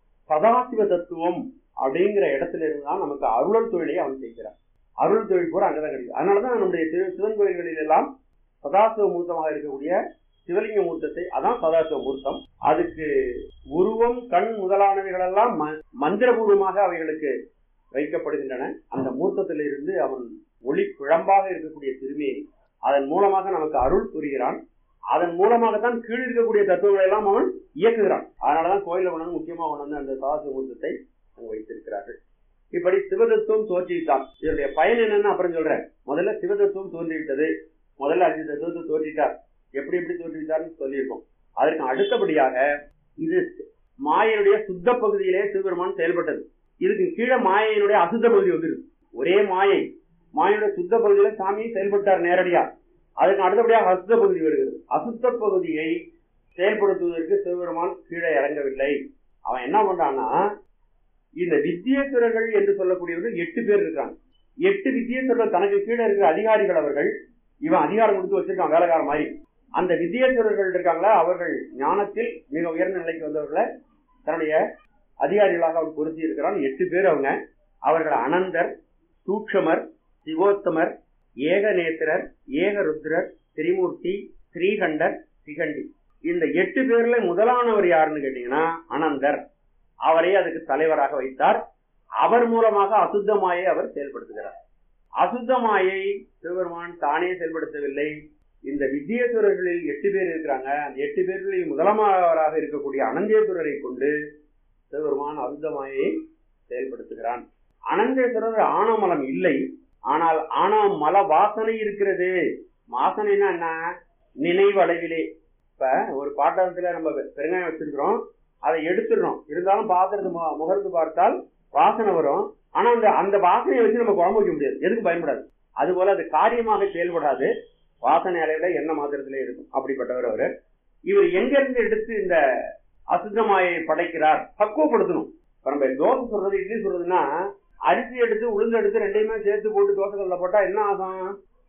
சதாசிவ தத்துவம் அப்படிங்கிற இடத்துல இருந்து தான் நமக்கு அருளல் தொழிலை அவன் செய்கிறான் அருள் தொழில் பூரா அங்கதான் கிடைக்கும் அதனாலதான் நம்முடைய சிவன் கோயில்களில் எல்லாம் சதாசிவ மூர்த்தமாக இருக்கக்கூடிய சிவலிங்க மூர்த்தத்தை அதான் சதாசிவ மூர்த்தம் அதுக்கு உருவம் கண் முதலானவைகள் எல்லாம் மந்திரபூர்வமாக அவைகளுக்கு வைக்கப்படுகின்றன அந்த மூர்த்தத்திலிருந்து அவன் ஒளி குழம்பாக இருக்கக்கூடிய திருமேனி அதன் மூலமாக நமக்கு அருள் புரிகிறான் அதன் மூலமாகத்தான் கீழ் இருக்கக்கூடிய தத்துவங்களை எல்லாம் அவன் இயக்குகிறான் அதனாலதான் கோயில கொண்டு முக்கியமா கொண்டு வந்து அந்த சதாசிவ மூர்த்தத்தை அங்கு வைத்திருக்கிறார்கள் இப்படி சிவதத்துவம் தோற்றிவிட்டான் இதனுடைய பயன் என்னன்னு அப்புறம் சொல்றேன் முதல்ல சிவதத்துவம் தோன்றிவிட்டது முதல்ல அஞ்சு தத்துவத்தை தோற்றிட்டார் எப்படி எப்படி தோற்றுவித்தார்னு சொல்லியிருக்கோம் அதற்கு அடுத்தபடியாக இது மாயனுடைய சுத்த பகுதியிலே சிவபெருமான் செயல்பட்டது இதுக்கு கீழே மாயையினுடைய அசுத்த பகுதி வந்துருக்கு ஒரே மாயை மாயனுடைய சுத்த பகுதியில சாமி செயல்பட்டார் நேரடியா அதுக்கு அடுத்தபடியாக அசுத்த பகுதி வருகிறது அசுத்த பகுதியை செயல்படுத்துவதற்கு சிவபெருமான் கீழே இறங்கவில்லை அவன் என்ன பண்றான்னா இந்த வித்தியேஸ்வரர்கள் என்று சொல்லக்கூடியவர்கள் எட்டு பேர் இருக்காங்க எட்டு வித்தியேஸ்வரர்கள் தனக்கு கீழே இருக்கிற அதிகாரிகள் அவர்கள் இவன் அதிகாரம் கொடுத்து வச்சிருக்கான் வேலைக்கார மாதிரி அந்த வித்தியேஸ்வரர்கள் இருக்காங்களா அவர்கள் ஞானத்தில் மிக உயர்ந்த நிலைக்கு வந்தவர்களை தன்னுடைய அதிகாரிகளாக அவன் பொருத்தி இருக்கிறான் எட்டு பேர் அவங்க அவர்கள் அனந்தர் சூக்ஷமர் சிவோத்தமர் ஏகநேத்திரர் ஏகருத்ரர் திரிமூர்த்தி ஸ்ரீகண்டர் சிகண்டி இந்த எட்டு பேர்ல முதலானவர் யாருன்னு கேட்டீங்கன்னா அனந்தர் அவரை அதுக்கு தலைவராக வைத்தார் அவர் மூலமாக அசுத்தமாயை அவர் செயல்படுத்துகிறார் அசுத்தமாயை சிவபெருமான் தானே செயல்படுத்தவில்லை இந்த வித்தியேஸ்வரர்களில் எட்டு பேர் இருக்கிறாங்க அந்த எட்டு பேர்களில் முதலமாவராக இருக்கக்கூடிய அனந்தேஸ்வரரை கொண்டு சிவபெருமான் அசுத்தமாயை செயல்படுத்துகிறான் அனந்தேஸ்வரர் ஆணவமலம் இல்லை ஆனால் ஆணவ மல வாசனை இருக்கிறது வாசனைனா என்ன நினைவு அளவிலே இப்ப ஒரு பாட்டத்துல நம்ம பெருங்காயம் வச்சிருக்கிறோம் அதை எடுத்துடுறோம் இருந்தாலும் பாத்திரத்து முகர்ந்து பார்த்தால் வாசனை வரும் ஆனா அந்த அந்த வாசனையை வச்சு நம்ம குழம்பு வைக்க முடியாது எதுக்கு பயன்படாது அது போல அது காரியமாக செயல்படாது வாசனை அளவில என்ன மாத்திரத்திலே இருக்கும் அப்படிப்பட்டவர் அவரு இவர் எங்க இருந்து எடுத்து இந்த அசுத்தமாயை படைக்கிறார் பக்குவப்படுத்தணும் இப்ப நம்ம தோசை சொல்றது இட்லி சொல்றதுன்னா அரிசி எடுத்து உளுந்து எடுத்து ரெண்டையுமே சேர்த்து போட்டு தோசை கல்ல போட்டா என்ன ஆகும்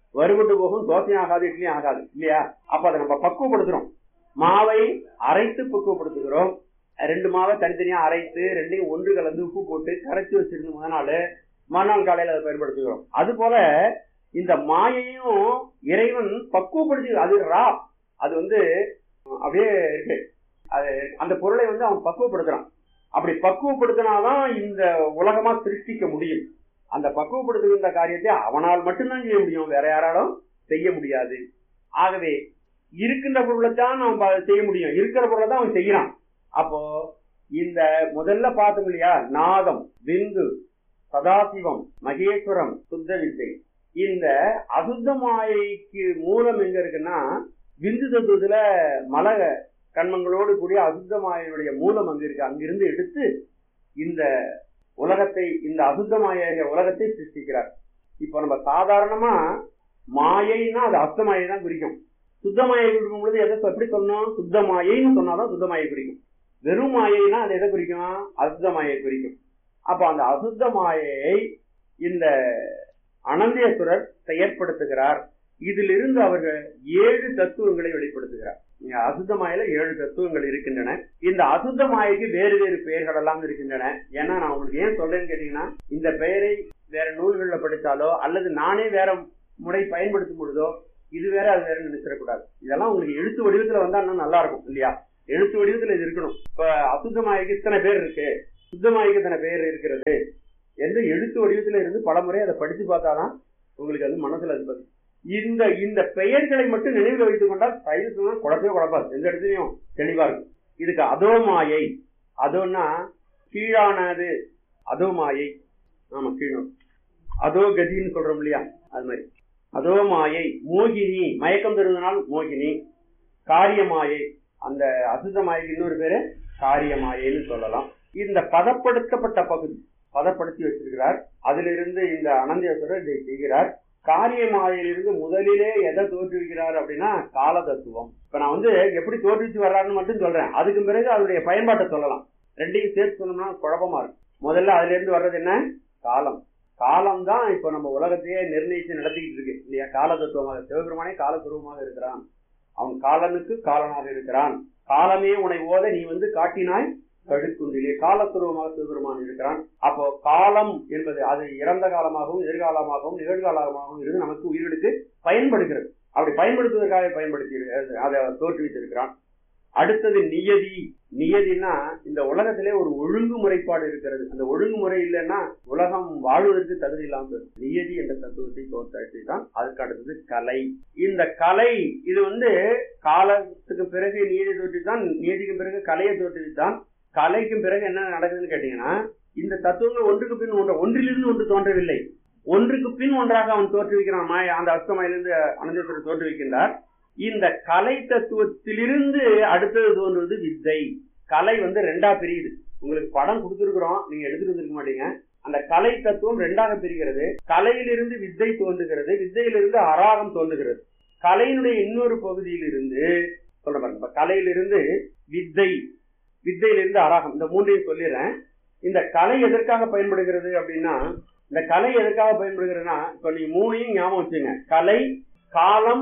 வறுபட்டு போகும் தோசையும் ஆகாது இட்லியும் ஆகாது இல்லையா அப்ப அதை நம்ம பக்குவப்படுத்துறோம் மாவை அரைத்து பக்குவப்படுத்துகிறோம் ரெண்டு மாவை தனித்தனியா அரைத்து ரெண்டையும் ஒன்று கலந்து உப்பு போட்டு கரைச்சி வச்சிருந்து முத நாள் மறுநாள் காலையில அதை பயன்படுத்துகிறோம் அது போல இந்த மாயையும் இறைவன் பக்குவப்படுத்தி அது ரா அது வந்து அப்படியே இருக்கு அது அந்த பொருளை வந்து அவன் பக்குவப்படுத்துறான் அப்படி பக்குவப்படுத்தினாதான் இந்த உலகமா சிருஷ்டிக்க முடியும் அந்த பக்குவப்படுத்துகின்ற காரியத்தை அவனால் மட்டும்தான் செய்ய முடியும் வேற யாராலும் செய்ய முடியாது ஆகவே இருக்கின்ற பொருளை தான் அவன் ப- செய்ய முடியும் இருக்கிற பொருளை தான் அவன் செய்யறான் அப்போ இந்த முதல்ல பார்த்தோம் இல்லையா நாதம் விந்து சதாசிவம் மகேஸ்வரம் சுத்த வித்தை இந்த அசுத்த மாயைக்கு மூலம் எங்க இருக்குன்னா விந்து தத்துவத்துல மல கண்மங்களோடு கூடிய அசுத்த மாயையுடைய மூலம் அங்க இருக்கு அங்கிருந்து எடுத்து இந்த உலகத்தை இந்த அசுத்த மாய உலகத்தை சிருஷ்டிக்கிறார் இப்போ நம்ம சாதாரணமா மாயைன்னா அது அசுத்த மாயை தான் குறிக்கும் சுத்த மாயை குறிக்கும் பொழுது எதை எப்படி சொன்னோம் சுத்த மாயைன்னு சொன்னாதான் சுத்த மாயை குறிக்கும் வெறும் மாயைன்னா அது எதை குறிக்கும் அசுத்த மாயை குறிக்கும் அப்ப அந்த அசுத்த மாயையை இந்த அனந்தேஸ்வரர் செயற்படுத்துகிறார் இதிலிருந்து அவர்கள் ஏழு தத்துவங்களை வெளிப்படுத்துகிறார் இங்க அசுத்த மாயில ஏழு தத்துவங்கள் இருக்கின்றன இந்த அசுத்த மாயைக்கு வேறு வேறு பெயர்கள் எல்லாம் இருக்கின்றன ஏன்னா நான் உங்களுக்கு ஏன் சொல்றேன்னு கேட்டீங்கன்னா இந்த பெயரை வேற நூல்கள்ல படித்தாலோ அல்லது நானே வேற முறை பயன்படுத்தும் பொழுதோ இது வேற அது வேற நினைச்சிடக்கூடாது இதெல்லாம் உங்களுக்கு எழுத்து வடிவத்துல வந்தா இன்னும் நல்லா இருக்கும் இல்லையா எழுத்து வடிவத்துல இது இருக்கணும் இப்ப அசுத்த மாயைக்கு இத்தனை பேர் இருக்கு சுத்த மாயைக்கு இத்தனை பேர் இருக்கிறது என்று எழுத்து வடிவத்துல இருந்து பல முறை அதை படிச்சு பார்த்தாதான் உங்களுக்கு அது மனசுல அது பதியும். இந்த இந்த பெயர்களை மட்டும் நினைவில் வைத்துக் கொண்டால் சைவத்துல குழப்பவே குழப்பாது எந்த இடத்துலயும் தெளிவா இருக்கும் இதுக்கு அதோ மாயை அதோன்னா கீழானது அதோ மாயை ஆமா கீழும் அதோ கதின்னு சொல்றோம் இல்லையா அது மாதிரி அதோ மாயை மோகினி மயக்கம் தருவதனால் மோகினி காரியமாயை அந்த அசுத்த மாயைக்கு இன்னொரு பேரு காரியமாயைன்னு சொல்லலாம் இந்த பதப்படுத்தப்பட்ட பகுதி பதப்படுத்தி வச்சிருக்கிறார் அதிலிருந்து இந்த அனந்தேஸ்வரர் இதை செய்கிறார் காரியமாயிலிருந்து முதலிலே எதை தோற்றுவிக்கிறார் அப்படின்னா கால தத்துவம் இப்ப நான் வந்து எப்படி தோற்றுவிச்சு வர்றாருன்னு மட்டும் சொல்றேன் அதுக்கு பிறகு அதனுடைய பயன்பாட்டை சொல்லலாம் ரெண்டையும் சேர்த்து சொன்னோம்னா குழப்பமா இருக்கும் முதல்ல அதுல இருந்து வர்றது என்ன காலம் காலம் தான் இப்ப நம்ம உலகத்தையே நிர்ணயிச்சு நடத்திக்கிட்டு இருக்கு இல்லையா கால தத்துவமாக சிவபெருமானே காலத்துருவமாக இருக்கிறான் அவன் காலனுக்கு காலனாக இருக்கிறான் காலமே உன்னை ஓத நீ வந்து காட்டினாய் கடுக்குண்டிலே காலத்துருவமாக சிவபெருமான் இருக்கிறான் அப்போ காலம் என்பது அது இறந்த காலமாகவும் எதிர்காலமாகவும் நிகழ்காலமாகவும் இருந்து நமக்கு உயிர்களுக்கு பயன்படுகிறது அப்படி பயன்படுத்துவதற்காக பயன்படுத்தி அதை தோற்றுவித்திருக்கிறான் அடுத்தது நியதி நியதினா இந்த உலகத்திலே ஒரு ஒழுங்குமுறைப்பாடு இருக்கிறது அந்த ஒழுங்குமுறை இல்லைன்னா உலகம் வாழ்வதற்கு தகுதி இல்லாமல் போயிடும். நியதி என்ற தத்துவத்தை தோற்றாட்சி தான் அதுக்கு அடுத்தது கலை இந்த கலை இது வந்து காலத்துக்கு பிறகு நியதி தோற்றுவித்தான் நியதிக்கு பிறகு கலையை தோற்றுவித்தான் கலைக்கும் பிறகு என்ன நடக்குதுன்னு கேட்டீங்கன்னா இந்த தத்துவங்கள் ஒன்றுக்கு பின் ஒன்று ஒன்றிலிருந்து ஒன்று தோன்றவில்லை ஒன்றுக்கு பின் ஒன்றாக அவன் தோற்றுவிக்கிறான் மாய அந்த அஸ்தமாயிலிருந்து அனந்தேஸ்வரர் தோற்றுவிக்கின்றார் இந்த கலை தத்துவத்திலிருந்து அடுத்தது தோன்றுவது வித்தை கலை வந்து ரெண்டா பிரியுது உங்களுக்கு படம் கொடுத்துருக்குறோம் நீங்க எடுத்துட்டு வந்திருக்க மாட்டீங்க அந்த கலை தத்துவம் ரெண்டாக பிரிகிறது கலையிலிருந்து வித்தை தோன்றுகிறது வித்தையிலிருந்து அராகம் தோன்றுகிறது கலையினுடைய இன்னொரு பகுதியிலிருந்து சொல்ற பாருங்க இப்ப கலையிலிருந்து வித்தை வித்தையிலிருந்து அராகம் இந்த மூன்றையும் சொல்லிடுறேன் இந்த கலை எதற்காக பயன்படுகிறது அப்படின்னா இந்த கலை எதற்காக பயன்படுகிறதுனா இப்ப நீ மூணையும் ஞாபகம் வச்சுங்க கலை காலம்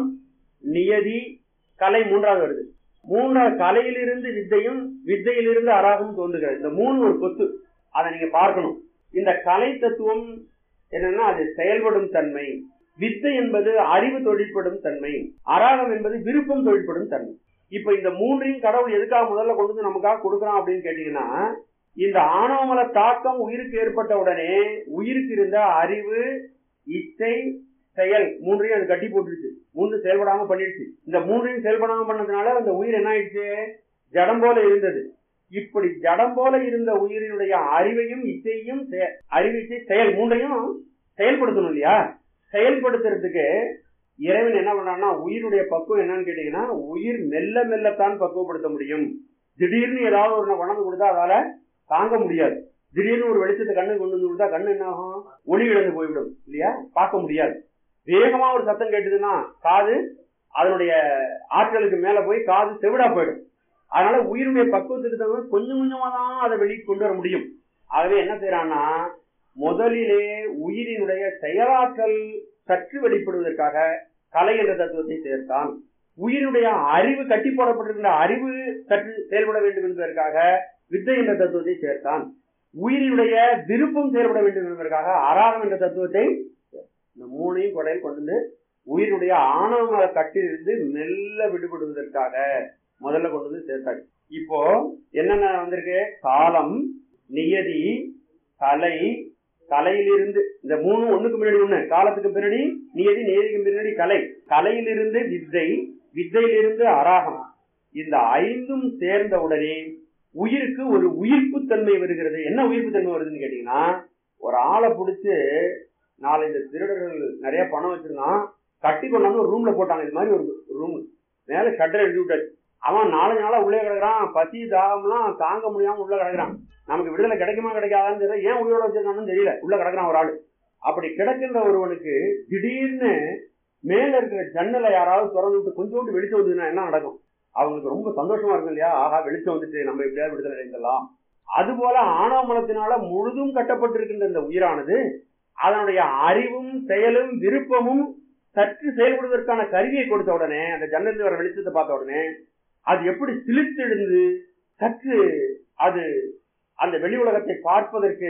நியதி கலை மூன்றாவது வருது மூன்றாவது கலையிலிருந்து வித்தையும் வித்தையிலிருந்து அராகம் தோன்றுகிறது இந்த மூணு ஒரு கொத்து அதை நீங்க பார்க்கணும் இந்த கலை தத்துவம் என்னன்னா அது செயல்படும் தன்மை வித்தை என்பது அறிவு தொழிற்படும் தன்மை அராகம் என்பது விருப்பம் தொழிற்படும் தன்மை இப்ப இந்த மூன்றையும் கடவுள் எதுக்காக முதல்ல கொண்டு வந்து நமக்காக கொடுக்குறான் அப்படின்னு கேட்டீங்கன்னா இந்த ஆணவமல தாக்கம் உயிருக்கு ஏற்பட்ட உடனே உயிருக்கு இருந்த அறிவு இச்சை செயல் மூன்றையும் அது கட்டி போட்டுருச்சு மூன்று செயல்படாம பண்ணிடுச்சு இந்த மூன்றையும் செயல்படாம பண்ணதுனால அந்த உயிர் என்ன ஆயிடுச்சு ஜடம் போல இருந்தது இப்படி ஜடம் போல இருந்த உயிரினுடைய அறிவையும் இச்சையும் செ- அறிவு இச்சை செயல் மூன்றையும் செயல்படுத்தணும் இல்லையா செயல்படுத்துறதுக்கு இறைவன் என்ன பண்றான்னா உயிருடைய பக்குவம் என்னன்னு கேட்டீங்கன்னா உயிர் மெல்ல மெல்லத்தான் பக்குவப்படுத்த முடியும் திடீர்னு ஏதாவது ஒரு உணர்ந்து கொடுத்தா அதால தாங்க முடியாது திடீர்னு ஒரு வெளிச்சத்தை கண்ணு கொண்டு வந்து கொடுத்தா கண்ணு என்ன ஆகும் ஒளி இழந்து போய்விடும் இல்லையா பார்க்க முடியாது வேகமா ஒரு சத்தம் கேட்டதுன்னா காது அதனுடைய ஆட்களுக்கு மேல போய் காது செவிடா போயிடும் அதனால உயிருடைய பக்குவத்துக்கு தகுந்த கொஞ்சம் கொஞ்சமா தான் அதை வெளியே கொண்டு வர முடியும் ஆகவே என்ன செய்யறான்னா முதலிலே உயிரினுடைய செயலாற்றல் சற்று வெளிப்படுவதற்காக கலை என்ற தத்துவத்தை சேர்த்தான் உயிருடைய அறிவு கட்டி போடப்பட்டிருக்கின்ற அறிவு சற்று செயல்பட வேண்டும் என்பதற்காக வித்தை என்ற தத்துவத்தை சேர்த்தான் உயிரினுடைய விருப்பம் செயல்பட வேண்டும் என்பதற்காக அராகம் என்ற தத்துவத்தை இந்த மூணையும் கொடையில் கொண்டு வந்து உயிருடைய ஆணவ கட்டிலிருந்து மெல்ல விடுபடுவதற்காக முதல்ல கொண்டு வந்து சேர்த்தாங்க இப்போ என்னென்ன வந்திருக்கு காலம் நியதி கலை கலையிலிருந்து இந்த மூணு ஒண்ணுக்கு முன்னாடி ஒண்ணு காலத்துக்கு பின்னாடி நியதி நியதிக்கு பின்னாடி கலை கலையிலிருந்து வித்தை வித்தையிலிருந்து அராகம் இந்த ஐந்தும் சேர்ந்த உடனே உயிருக்கு ஒரு உயிர்ப்பு தன்மை வருகிறது என்ன உயிர்ப்பு தன்மை வருதுன்னு கேட்டீங்கன்னா ஒரு ஆளை பிடிச்சு நாலஞ்சு திருடர்கள் நிறைய பணம் வச்சிருந்தான் கட்டி கொண்டாந்து ஒரு ரூம்ல போட்டாங்க இது மாதிரி ஒரு ரூம் மேல ஷட்டர் எழுதி விட்டாச்சு அவன் நாலஞ்சு நாளா உள்ளே கிடக்குறான் பசி தாகம்லாம் தாங்க முடியாம உள்ள கிடக்குறான் நமக்கு விடுதலை கிடைக்குமா கிடைக்காதான்னு தெரியல ஏன் உயிரோட வச்சிருக்கான்னு தெரியல உள்ள கிடக்குறான் ஒரு ஆளு அப்படி கிடக்கின்ற ஒருவனுக்கு திடீர்னு மேல இருக்கிற ஜன்னலை யாராவது திறந்து விட்டு கொஞ்சோண்டு வெளிச்சம் வந்ததுன்னா என்ன நடக்கும் அவங்களுக்கு ரொம்ப சந்தோஷமா இருக்கும் இல்லையா ஆஹா வெளிச்சம் வந்துட்டு நம்ம எப்படியாவது விடுதலை அடைந்தலாம் அதுபோல ஆணவ மலத்தினால முழுதும் கட்டப்பட்டிருக்கின்ற இந்த உயிரானது அதனுடைய அறிவும் செயலும் விருப்பமும் சற்று செயல்படுவதற்கான கருவியை கொடுத்த உடனே அந்த ஜன்னலில் வர வெளிச்சத்தை பார்த்த உடனே அது எப்படி சிலித்தெழுந்து சற்று அது அந்த வெளி உலகத்தை பார்ப்பதற்கு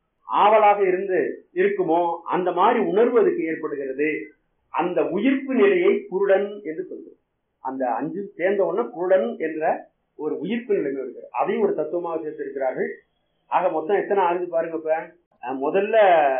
ஆவலாக இருந்து இருக்குமோ அந்த மாதிரி உணர்வு அதுக்கு ஏற்படுகிறது அந்த உயிர்ப்பு நிலையை குருடன் என்று சொல்கிறது அந்த அஞ்சு சேர்ந்த உடனே குருடன் என்ற ஒரு உயிர்ப்பு நிலைமை இருக்கு அதையும் ஒரு தத்துவமாக சேர்த்திருக்கிறார்கள் ஆக மொத்தம் எத்தனை ஆகுது பாருங்க இப்ப அஹ் முதல்ல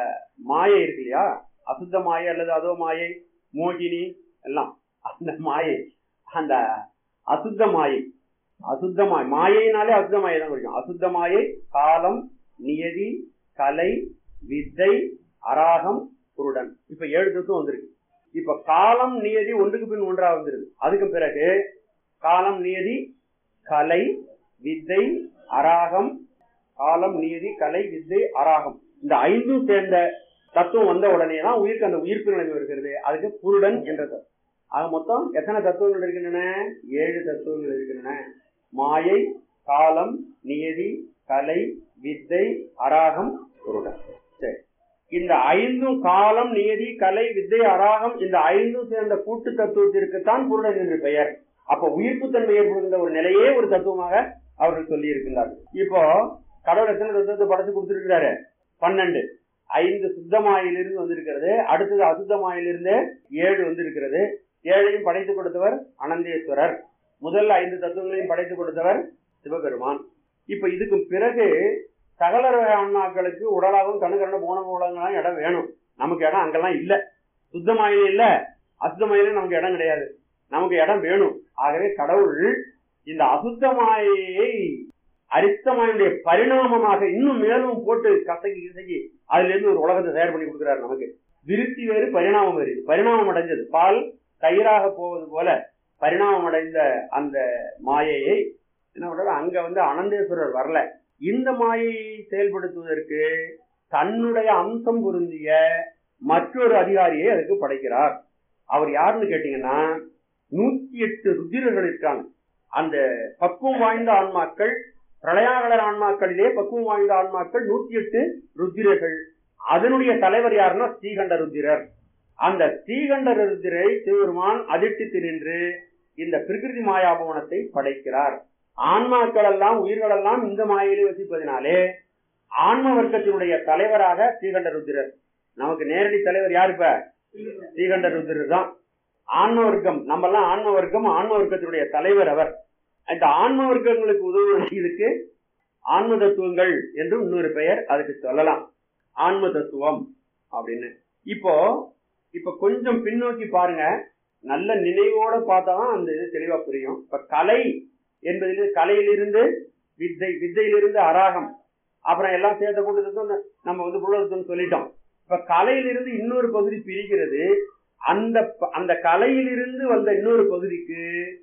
மாயை இருக்கு இல்லையா அசுத்த மாயை அல்லது அதோ மாயை மோகினி எல்லாம் அந்த மாயை அந்த அசுத்த மாயை அசுத்த மாயை மாயைனாலே அசுத்த மாயை தான் குறிக்கும் அசுத்த மாயை காலம் நியதி கலை வித்தை அராகம் குருடன் இப்ப ஏழு தத்துவம் வந்திருக்கு இப்ப காலம் நியதி ஒன்றுக்கு பின் ஒன்றா வந்துருது அதுக்கு பிறகு காலம் நியதி கலை வித்தை அராகம் காலம் நியதி கலை வித்தை அராகம் இந்த ஐந்தும் சேர்ந்த தத்துவம் வந்த உடனே தான் உயிருக்கு அந்த உயிர்ப்பு நிலைமை வருகிறது அதுக்கு புருடன் என்ற தத்துவம் ஆக மொத்தம் எத்தனை தத்துவங்கள் இருக்கின்றன ஏழு தத்துவங்கள் இருக்கின்றன மாயை காலம் நியதி கலை வித்தை அராகம் புருடன் சரி இந்த ஐந்தும் காலம் நியதி கலை வித்தை அராகம் இந்த ஐந்தும் சேர்ந்த கூட்டு தத்துவத்திற்குத்தான் புருடன் என்று பெயர் அப்ப உயிர்ப்பு தன்மை ஏற்படுகின்ற ஒரு நிலையே ஒரு தத்துவமாக அவர்கள் சொல்லி இருக்கின்றார்கள் இப்போ கடவுள் எத்தனை தத்துவத்தை படைச்சு கொடுத்திருக்கிறாரு பன்னெண்டு ஐந்து சுத்தமாயிலிருந்து வந்திருக்கிறது அடுத்தது அசுத்தமாயிலிருந்து ஏழு வந்திருக்கிறது ஏழையும் படைத்து கொடுத்தவர் அனந்தேஸ்வரர் முதல் ஐந்து தத்துவங்களையும் படைத்து கொடுத்தவர் சிவபெருமான் இப்ப இதுக்கு பிறகு சகல வகை ஆன்மாக்களுக்கு உடலாகவும் கணுகரண போன மூலங்களாம் இடம் வேணும் நமக்கு இடம் அங்கெல்லாம் இல்ல சுத்தமாயிலும் இல்ல அசுத்தமாயிலும் நமக்கு இடம் கிடையாது நமக்கு இடம் வேணும் ஆகவே கடவுள் இந்த அசுத்தமாயை அரித்தமாயுடைய பரிணாமமாக இன்னும் மேலும் போட்டு கசக்கி கிசக்கி அதுல இருந்து ஒரு உலகத்தை தயார் பண்ணி கொடுக்குறாரு நமக்கு விருத்தி வேறு பரிணாமம் வேறு இது பரிணாமம் அடைஞ்சது பால் தயிராக போவது போல பரிணாமம் அடைந்த அந்த மாயையை என்ன பண்றாரு அங்க வந்து அனந்தேஸ்வரர் வரல இந்த மாயையை செயல்படுத்துவதற்கு தன்னுடைய அம்சம் பொருந்திய மற்றொரு அதிகாரியை அதுக்கு படைக்கிறார் அவர் யாருன்னு கேட்டீங்கன்னா நூத்தி எட்டு ருத்திரர்கள் இருக்காங்க அந்த பக்குவம் வாய்ந்த ஆன்மாக்கள் பிரளயாகலர் ஆன்மாக்களிலே பக்குவம் வாய்ந்த ஆன்மாக்கள் நூத்தி எட்டு ருத்திரர்கள் அதனுடைய தலைவர் யாருன்னா ஸ்ரீகண்ட ருத்திரர் அந்த ஸ்ரீகண்ட ருத்திரை சிவபெருமான் அதிர்ஷ்டித்து நின்று இந்த பிரகிருதி மாயாபவனத்தை படைக்கிறார் ஆன்மாக்கள் எல்லாம் உயிர்கள் எல்லாம் இந்த மாயிலே வசிப்பதினாலே ஆன்ம வர்க்கத்தினுடைய தலைவராக ஸ்ரீகண்ட ருத்திரர் நமக்கு நேரடி தலைவர் யாரு இப்ப ஸ்ரீகண்ட ருத்திரர் தான் ஆன்ம வர்க்கம் நம்ம எல்லாம் ஆன்ம வர்க்கம் ஆன்ம வர்க்கத்தினுடைய தலைவர் அவர் இந்த ஆன்ம வர்க்கங்களுக்கு உதவுவது இதுக்கு ஆன்ம தத்துவங்கள் என்றும் இன்னொரு பெயர் அதுக்கு சொல்லலாம் ஆன்ம தத்துவம் அப்படின்னு இப்போ இப்ப கொஞ்சம் பின்னோக்கி பாருங்க நல்ல நினைவோட பார்த்தாதான் அந்த இது தெளிவா புரியும் இப்ப கலை என்பதில் கலையிலிருந்து வித்தை வித்தையிலிருந்து அராகம் அப்புறம் எல்லாம் சேர்த்த கூட்டத்துக்கும் நம்ம வந்து புலத்துன்னு சொல்லிட்டோம் இப்ப கலையிலிருந்து இன்னொரு பகுதி பிரிக்கிறது அந்த ப- அந்த கலையிலிருந்து வந்த இன்னொரு பகுதிக்கு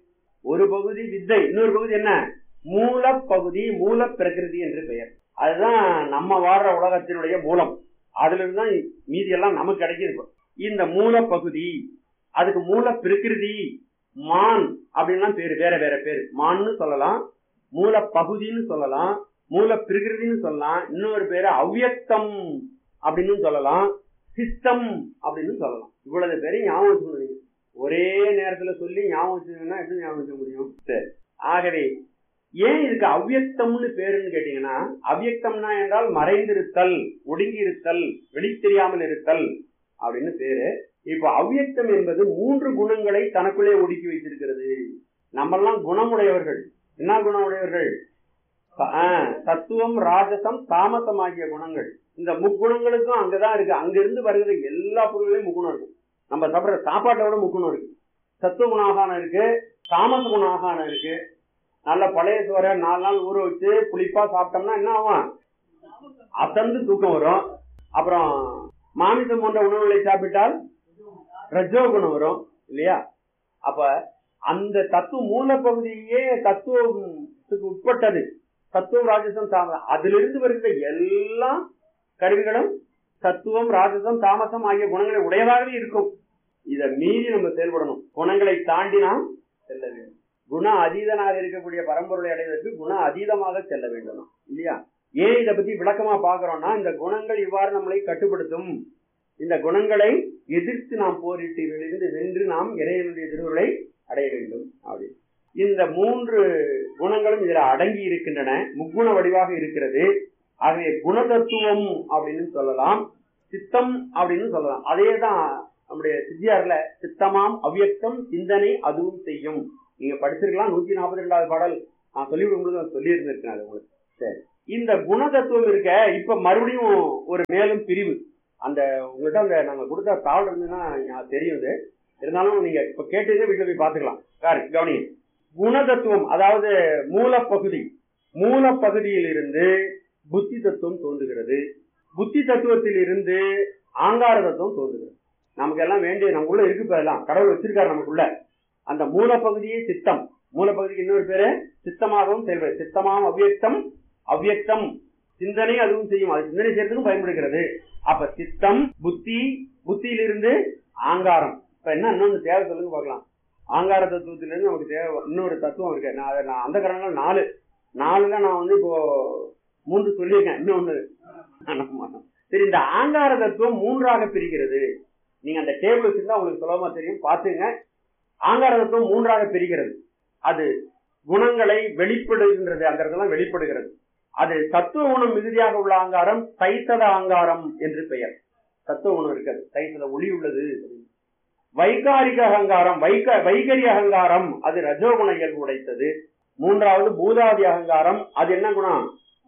ஒரு பகுதி வித்தை இன்னொரு பகுதி என்ன மூல பகுதி மூல பிரகிருதி என்று பெயர் அதுதான் நம்ம வாழ்ற உலகத்தினுடைய மூலம் அதுல இருந்து தான் மீதி எல்லாம் நமக்கு கிடைக்குது இப்போ. இந்த மூல பகுதி அதுக்கு மூல பிரகிருதி மான் அப்படின்லாம் பேரு வேற வேற பேரு மான்னு சொல்லலாம் மூல பகுதின்னு சொல்லலாம் மூல பிரகிருதின்னு சொல்லலாம் இன்னொரு பேரு அவ்யக்தம் அப்படின்னு சொல்லலாம் சிஸ்டம் அப்படின்னு சொல்லலாம் இவ்வளவு பேரையும் ஞாபகம் வச்சுக்கணும் நீங்க ஒரே நேரத்துல சொல்லி ஞாபகம் வச்சுக்கணும்னா எப்படி ஞாபகம் வச்சுக்க முடியும் சரி ஆகவே ஏன் இதுக்கு அவ்யக்தம்னு பேருன்னு கேட்டீங்கன்னா அவ்யக்தம்னா என்றால் மறைந்திருத்தல் ஒடுங்கி இருத்தல் வெளி தெரியாமல் இருத்தல் அப்படின்னு பேரு இப்போ அவ்யக்தம் என்பது மூன்று குணங்களை தனக்குள்ளே ஒடுக்கி வைத்திருக்கிறது நம்மெல்லாம் குணமுடையவர்கள் என்ன குணமுடையவர்கள் ச- ஆ, சத்துவம் ராஜசம் தாமசம் ஆகிய குணங்கள் இந்த முக்குணங்களுக்கும் அங்கதான் இருக்கு அங்கிருந்து வருகிற எல்லா பொருள்களையும் முக்குணம் இருக்கும் நம்ம சாப்பிடுற சாப்பாட்டை விட முக்குணம் இருக்கு சத்துவ குணாகானம் இருக்கு தாமச குணாகானம் இருக்கு நல்ல பழைய சோறை நாலு நாள் ஊற வச்சு புளிப்பா சாப்பிட்டோம்னா என்ன ஆகும் அசந்து தூக்கம் வரும் அப்புறம் மாமிசம் போன்ற உணவுகளை சாப்பிட்டால் ரஜோ குணம் வரும் இல்லையா அப்ப அந்த தத்துவ மூலப்பகுதியே தத்துவத்துக்கு உட்பட்டது சத்துவம் ராஜசம் தாமசம் அதிலிருந்து வருகிற எல்லா கருவிகளும் சத்துவம் ராஜசம் தாமசம் ஆகிய குணங்களை உடையதாகவே இருக்கும் இதை மீறி நம்ம செயல்படணும் குணங்களை தாண்டி நாம் செல்ல வேண்டும் குண அதீதனாக இருக்கக்கூடிய பரம்பொருளை அடைவதற்கு குண அதீதமாக செல்ல வேண்டும் நாம். இல்லையா ஏன் இதை பத்தி விளக்கமா பாக்குறோம்னா இந்த குணங்கள் இவ்வாறு நம்மளை கட்டுப்படுத்தும் இந்த குணங்களை எதிர்த்து நாம் போரிட்டு இதிலிருந்து வென்று நாம் இறைவனுடைய திருவுருளை அடைய வேண்டும் அப்படி இந்த மூன்று குணங்களும் இதுல அடங்கி இருக்கின்றன முக்குண வடிவாக இருக்கிறது ஆகவே குணதத்துவம் அப்படின்னு சொல்லலாம் சித்தம் அப்படின்னு சொல்லலாம் அதே தான் நம்முடைய சித்தியார்ல சித்தமாம் அவ்யக்தம் சிந்தனை அதுவும் செய்யும் நீங்க படிச்சிருக்கலாம் நூத்தி நாற்பத்தி ரெண்டாவது பாடல் நான் சொல்லி விடும்போது சொல்லி இருந்திருக்கேன் அது உங்களுக்கு சரி இந்த குணதத்துவம் இருக்க இப்ப மறுபடியும் ஒரு மேலும் பிரிவு அந்த உங்கள்கிட்ட அந்த நாங்க கொடுத்த தாள் இருந்ததுன்னா எனக்கு தெரியும் இது இருந்தாலும் நீங்க இப்ப கேட்டதே வீட்டுல போய் பாத்துக்கலாம் சாரி கவனிங்க குணதத்துவம் அதாவது மூலப்பகுதி மூலப்பகுதியில் இருந்து புத்தி தத்துவம் தோன்றுகிறது புத்தி தத்துவத்தில் இருந்து ஆங்கார தத்துவம் தோன்றுகிறது நமக்கு எல்லாம் வேண்டிய நமக்குள்ள இருக்கு இப்ப எல்லாம் கடவுள் வச்சிருக்காரு நமக்குள்ள அந்த மூலப்பகுதியே சித்தம் மூலப்பகுதிக்கு இன்னொரு பேரு சித்தமாகவும் செயல்படுது சித்தமாகவும் அவ்வியக்தம் அவ்வியக்தம் சிந்தனை அதுவும் செய்யும் அது சிந்தனை செய்யறதுக்கும் பயன்படுகிறது அப்ப சித்தம் புத்தி புத்தியிலிருந்து ஆங்காரம் இப்ப என்ன இன்னொன்று தேவை சொல்லுங்க பார்க்கலாம் ஆங்கார தத்துவத்திலிருந்து நமக்கு தேவை இன்னொரு தத்துவம் இருக்கு நான் அதை நான் அந்த காரணங்கள் நாலு நாலுல நான் வந்து இப்போ மூன்று சொல்லியிருக்கேன் இன்னொன்னு ஆமா. சரி இந்த ஆங்கார தத்துவம் மூன்றாக பிரிகிறது நீங்க அந்த டேபிள் வச்சிருந்தா உங்களுக்கு சுலபமா தெரியும் பாத்துங்க ஆங்கார தத்துவம் மூன்றாக பிரிகிறது அது குணங்களை வெளிப்படுகின்றது அந்த இடத்துல வெளிப்படுகிறது அது தத்துவ குணம் மிகுதியாக உள்ள ஆங்காரம் தைத்தத ஆங்காரம் என்று பெயர் தத்துவ குணம் இருக்கிறது தைத்தத ஒளி உள்ளது வைகாரிக அகங்காரம் வைக வைகரி அகங்காரம் அது ரஜோகுண இயல்பு உடைத்தது மூன்றாவது பூதாதி அகங்காரம் அது என்ன குணம்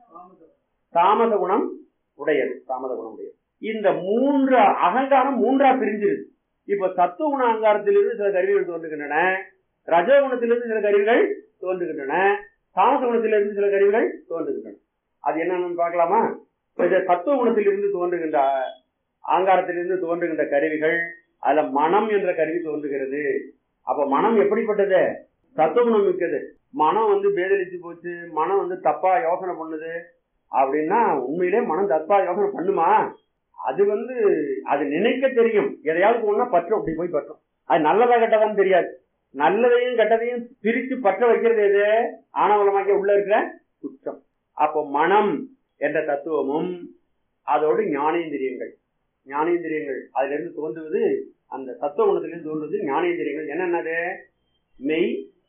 தாமத குணம் உடையது தாமத குணம் உடையது இந்த மூன்று அகங்காரம் மூன்றா பிரிஞ்சிருது இப்ப சத்துவ குண அகங்காரத்திலிருந்து சில கருவிகள் தோன்றுகின்றன ரஜோகுணத்திலிருந்து சில கருவிகள் தோன்றுகின்றன தாமச குணத்திலிருந்து சில கருவிகள் தோன்றுகின்றன அது என்னன்னு பார்க்கலாமா இப்ப இந்த சத்துவ குணத்திலிருந்து தோன்றுகின்ற ஆங்காரத்திலிருந்து தோன்றுகின்ற கருவிகள் அதுல மனம் என்ற கருவி தோன்றுகிறது அப்ப மனம் எப்படிப்பட்டது சத்துவகுணம் மிக்கது மனம் வந்து பேதலிச்சு போச்சு மனம் வந்து தப்பா யோசனை பண்ணுது அப்படின்னா உண்மையிலே மனம் தப்பா யோசனை பண்ணுமா அது வந்து அது நினைக்க தெரியும் எதையாவது ஒண்ணா பற்றும் அப்படி போய் பற்றும் அது நல்லதா கெட்டதான்னு தெரியாது நல்லதையும் கெட்டதையும் பிரித்து பற்ற வைக்கிறது எது ஆணவலமாக்கிய உள்ள இருக்கிற குற்றம் அப்போ மனம் என்ற தத்துவமும் அதோடு ஞானேந்திரியங்கள் ஞானேந்திரியங்கள் அதுல இருந்து தோன்றுவது அந்த தத்துவ குணத்திலிருந்து தோன்றுவது ஞானேந்திரியங்கள் என்னென்னது மெய்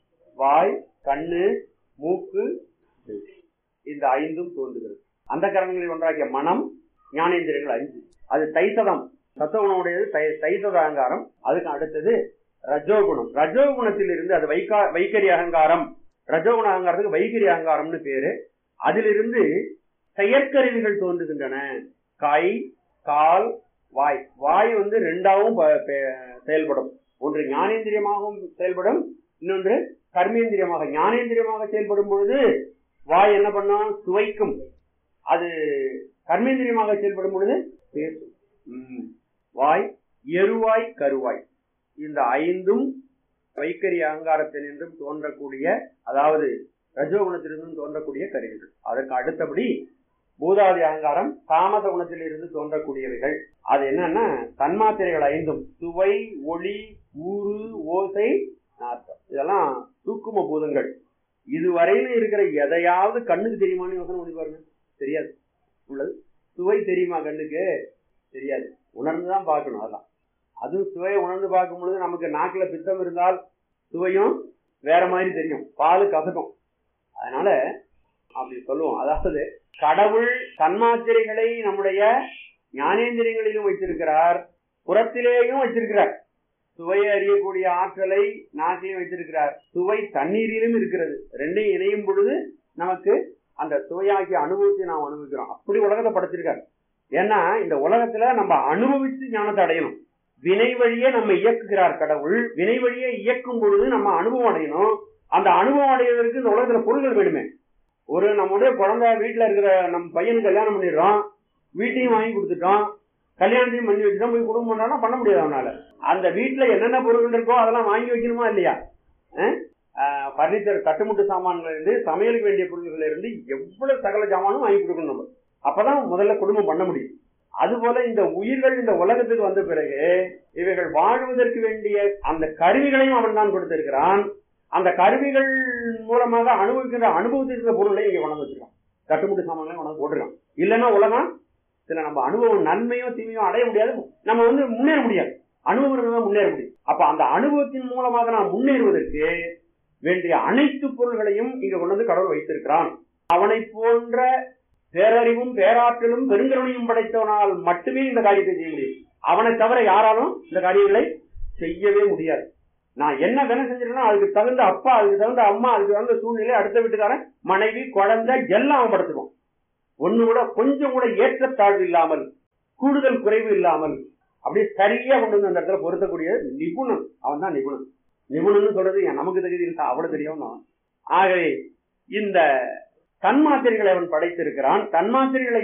வாய் கண்ணு மூக்கு செவி. இந்த ஐந்தும் தோன்றுகிறது அந்த கரணங்களில் ஒன்றாகிய மனம் ஞானேந்திரியங்கள் ஐந்து அது தைசதம் சத்துவகுணமுடையது தை தைசத அகங்காரம் அதுக்கு அடுத்தது ரஜோகுணம் ரஜோகுணத்தில் இருந்து அது வைகா வைகரி அகங்காரம் ரஜோகுண அகங்காரத்துக்கு வைகரி அகங்காரம்னு பேரு அதிலிருந்து செயற்கருவிகள் தோன்றுகின்றன கை கால் வாய் வாய் வந்து ரெண்டாவும் ப- பே- செயல்படும் ஒன்று ஞானேந்திரியமாகவும் செயல்படும் இன்னொன்று கர்மேந்திரியமாக ஞானேந்திரியமாக செயல்படும் பொழுது வாய் என்ன பண்ணும் சுவைக்கும் அது கர்மேந்திரியமாக செயல்படும் பொழுது பேசும் ம். வாய் எருவாய் கருவாய் இந்த ஐந்தும் வைக்கரி அகங்காரத்தினின்றும் தோன்றக்கூடிய அதாவது ரஜோகுணத்திலிருந்தும் தோன்றக்கூடிய கருவிகள் அதற்கு அடுத்தபடி பூதாதி அகங்காரம் தாமத குணத்திலிருந்து தோன்றக்கூடியவைகள் அது என்னன்னா தன்மாத்திரைகள் ஐந்தும் சுவை ஒளி ஊறு ஓசை நாட்டம் இதெல்லாம் சூக்கும பூதங்கள் இதுவரையிலும் இருக்கிற எதையாவது கண்ணுக்கு தெரியுமான்னு யோசனை பண்ணி பாருங்க தெரியாது உள்ளது சுவை தெரியுமா கண்ணுக்கு தெரியாது உணர்ந்துதான் பார்க்கணும் அதெல்லாம் அதுவும் சுவையை உணர்ந்து பார்க்கும் பொழுது நமக்கு நாக்குல பித்தம் இருந்தால் சுவையும் வேற மாதிரி தெரியும் பால் கசக்கும் அதனால அப்படி சொல்லுவோம் அதாவது கடவுள் தன்மாத்திரைகளை நம்முடைய ஞானேந்திரியங்களிலும் வைத்திருக்கிறார் புறத்திலேயும் வச்சிருக்கிறார் சுவையை அறியக்கூடிய ஆற்றலை நாட்டிலையும் வைத்திருக்கிறார் சுவை தண்ணீரிலும் இருக்கிறது ரெண்டையும் இணையும் பொழுது நமக்கு அந்த சுவையாகிய அனுபவத்தை நாம் அனுபவிக்கிறோம் அப்படி உலகத்தை படைச்சிருக்காரு ஏன்னா இந்த உலகத்துல நம்ம அனுபவிச்சு ஞானத்தை அடையணும் வினை வழியே நம்ம இயக்குகிறார் கடவுள் வினை வழியே இயக்கும் பொழுது நம்ம அனுபவம் அடையணும் அந்த அனுபவம் அடைவதற்கு இந்த உலகத்துல பொருள்கள் வேணுமே ஒரு நம்முடைய குழந்தை வீட்டுல இருக்கிற நம்ம பையனுக்கு கல்யாணம் பண்ணிடுறோம் வீட்டையும் வாங்கி கொடுத்துட்டோம் கல்யாணத்தையும் பண்ணி வச்சுட்டோம் போய் குடும்பம் பண்ணானா பண்ண முடியாது அவனால அந்த வீட்டுல என்னென்ன பொருட்கள் இருக்கோ அதெல்லாம் வாங்கி வைக்கணுமா இல்லையா பர்னிச்சர் கட்டுமுட்டு சாமான்ல இருந்து சமையலுக்கு வேண்டிய பொருள்கள்ல இருந்து எவ்வளவு சகல சாமானும் வாங்கி கொடுக்கணும் நம்ம அப்பதான் முதல்ல குடும்பம் பண்ண முடியும் அதுபோல இந்த உயிர்கள் இந்த உலகத்துக்கு வந்த பிறகு இவைகள் வாழ்வதற்கு வேண்டிய அந்த கருவிகளையும் அவன் தான் கொடுத்திருக்கிறான் அந்த கருவிகள் மூலமாக அனுபவிக்கின்ற அனுபவத்திற்கு பொருளை இங்க கொண்டு வச்சிருக்கான் கட்டுமுட்டு சாமான்களையும் கொண்டு வந்து போட்டிருக்கான் இல்லைன்னா உலகம் சில நம்ம அனுபவம் நன்மையோ தீமையோ அடைய முடியாது நம்ம வந்து முன்னேற முடியாது அனுபவம் இருந்தா முன்னேற முடியும் அப்ப அந்த அனுபவத்தின் மூலமாக நாம் முன்னேறுவதற்கு வேண்டிய அனைத்து பொருள்களையும் இங்க கொண்டு வந்து கடவுள் வைத்திருக்கிறான் அவனை போன்ற பேரறிவும் பேராற்றலும் பெருங்கருணையும் படைத்தவனால் மட்டுமே இந்த காரியத்தை செய்ய முடியும் அவனை தவிர யாராலும் இந்த காரியங்களை செய்யவே முடியாது நான் என்ன வேணும் செஞ்சிருக்கேனோ அதுக்கு தகுந்த அப்பா அதுக்கு தகுந்த அம்மா அதுக்கு தகுந்த சூழ்நிலை அடுத்த வீட்டுக்காரன் மனைவி குழந்தை எல்லாம் அவன் படுத்துக்கும் ஒண்ணு கூட கொஞ்சம் கூட ஏற்றத்தாழ்வு இல்லாமல் கூடுதல் குறைவு இல்லாமல் அப்படியே சரியா கொண்டு வந்து அந்த இடத்துல பொருத்தக்கூடிய நிபுணன் அவன் தான் நிபுணன் நிபுணன் சொல்றது ஏன் நமக்கு தகுதி இருக்கா அவ்வளவு தெரியும் ஆகவே இந்த தன்மாத்திரைகளை அவன் படைத்திருக்கிறான் தன்மாத்திரைகளை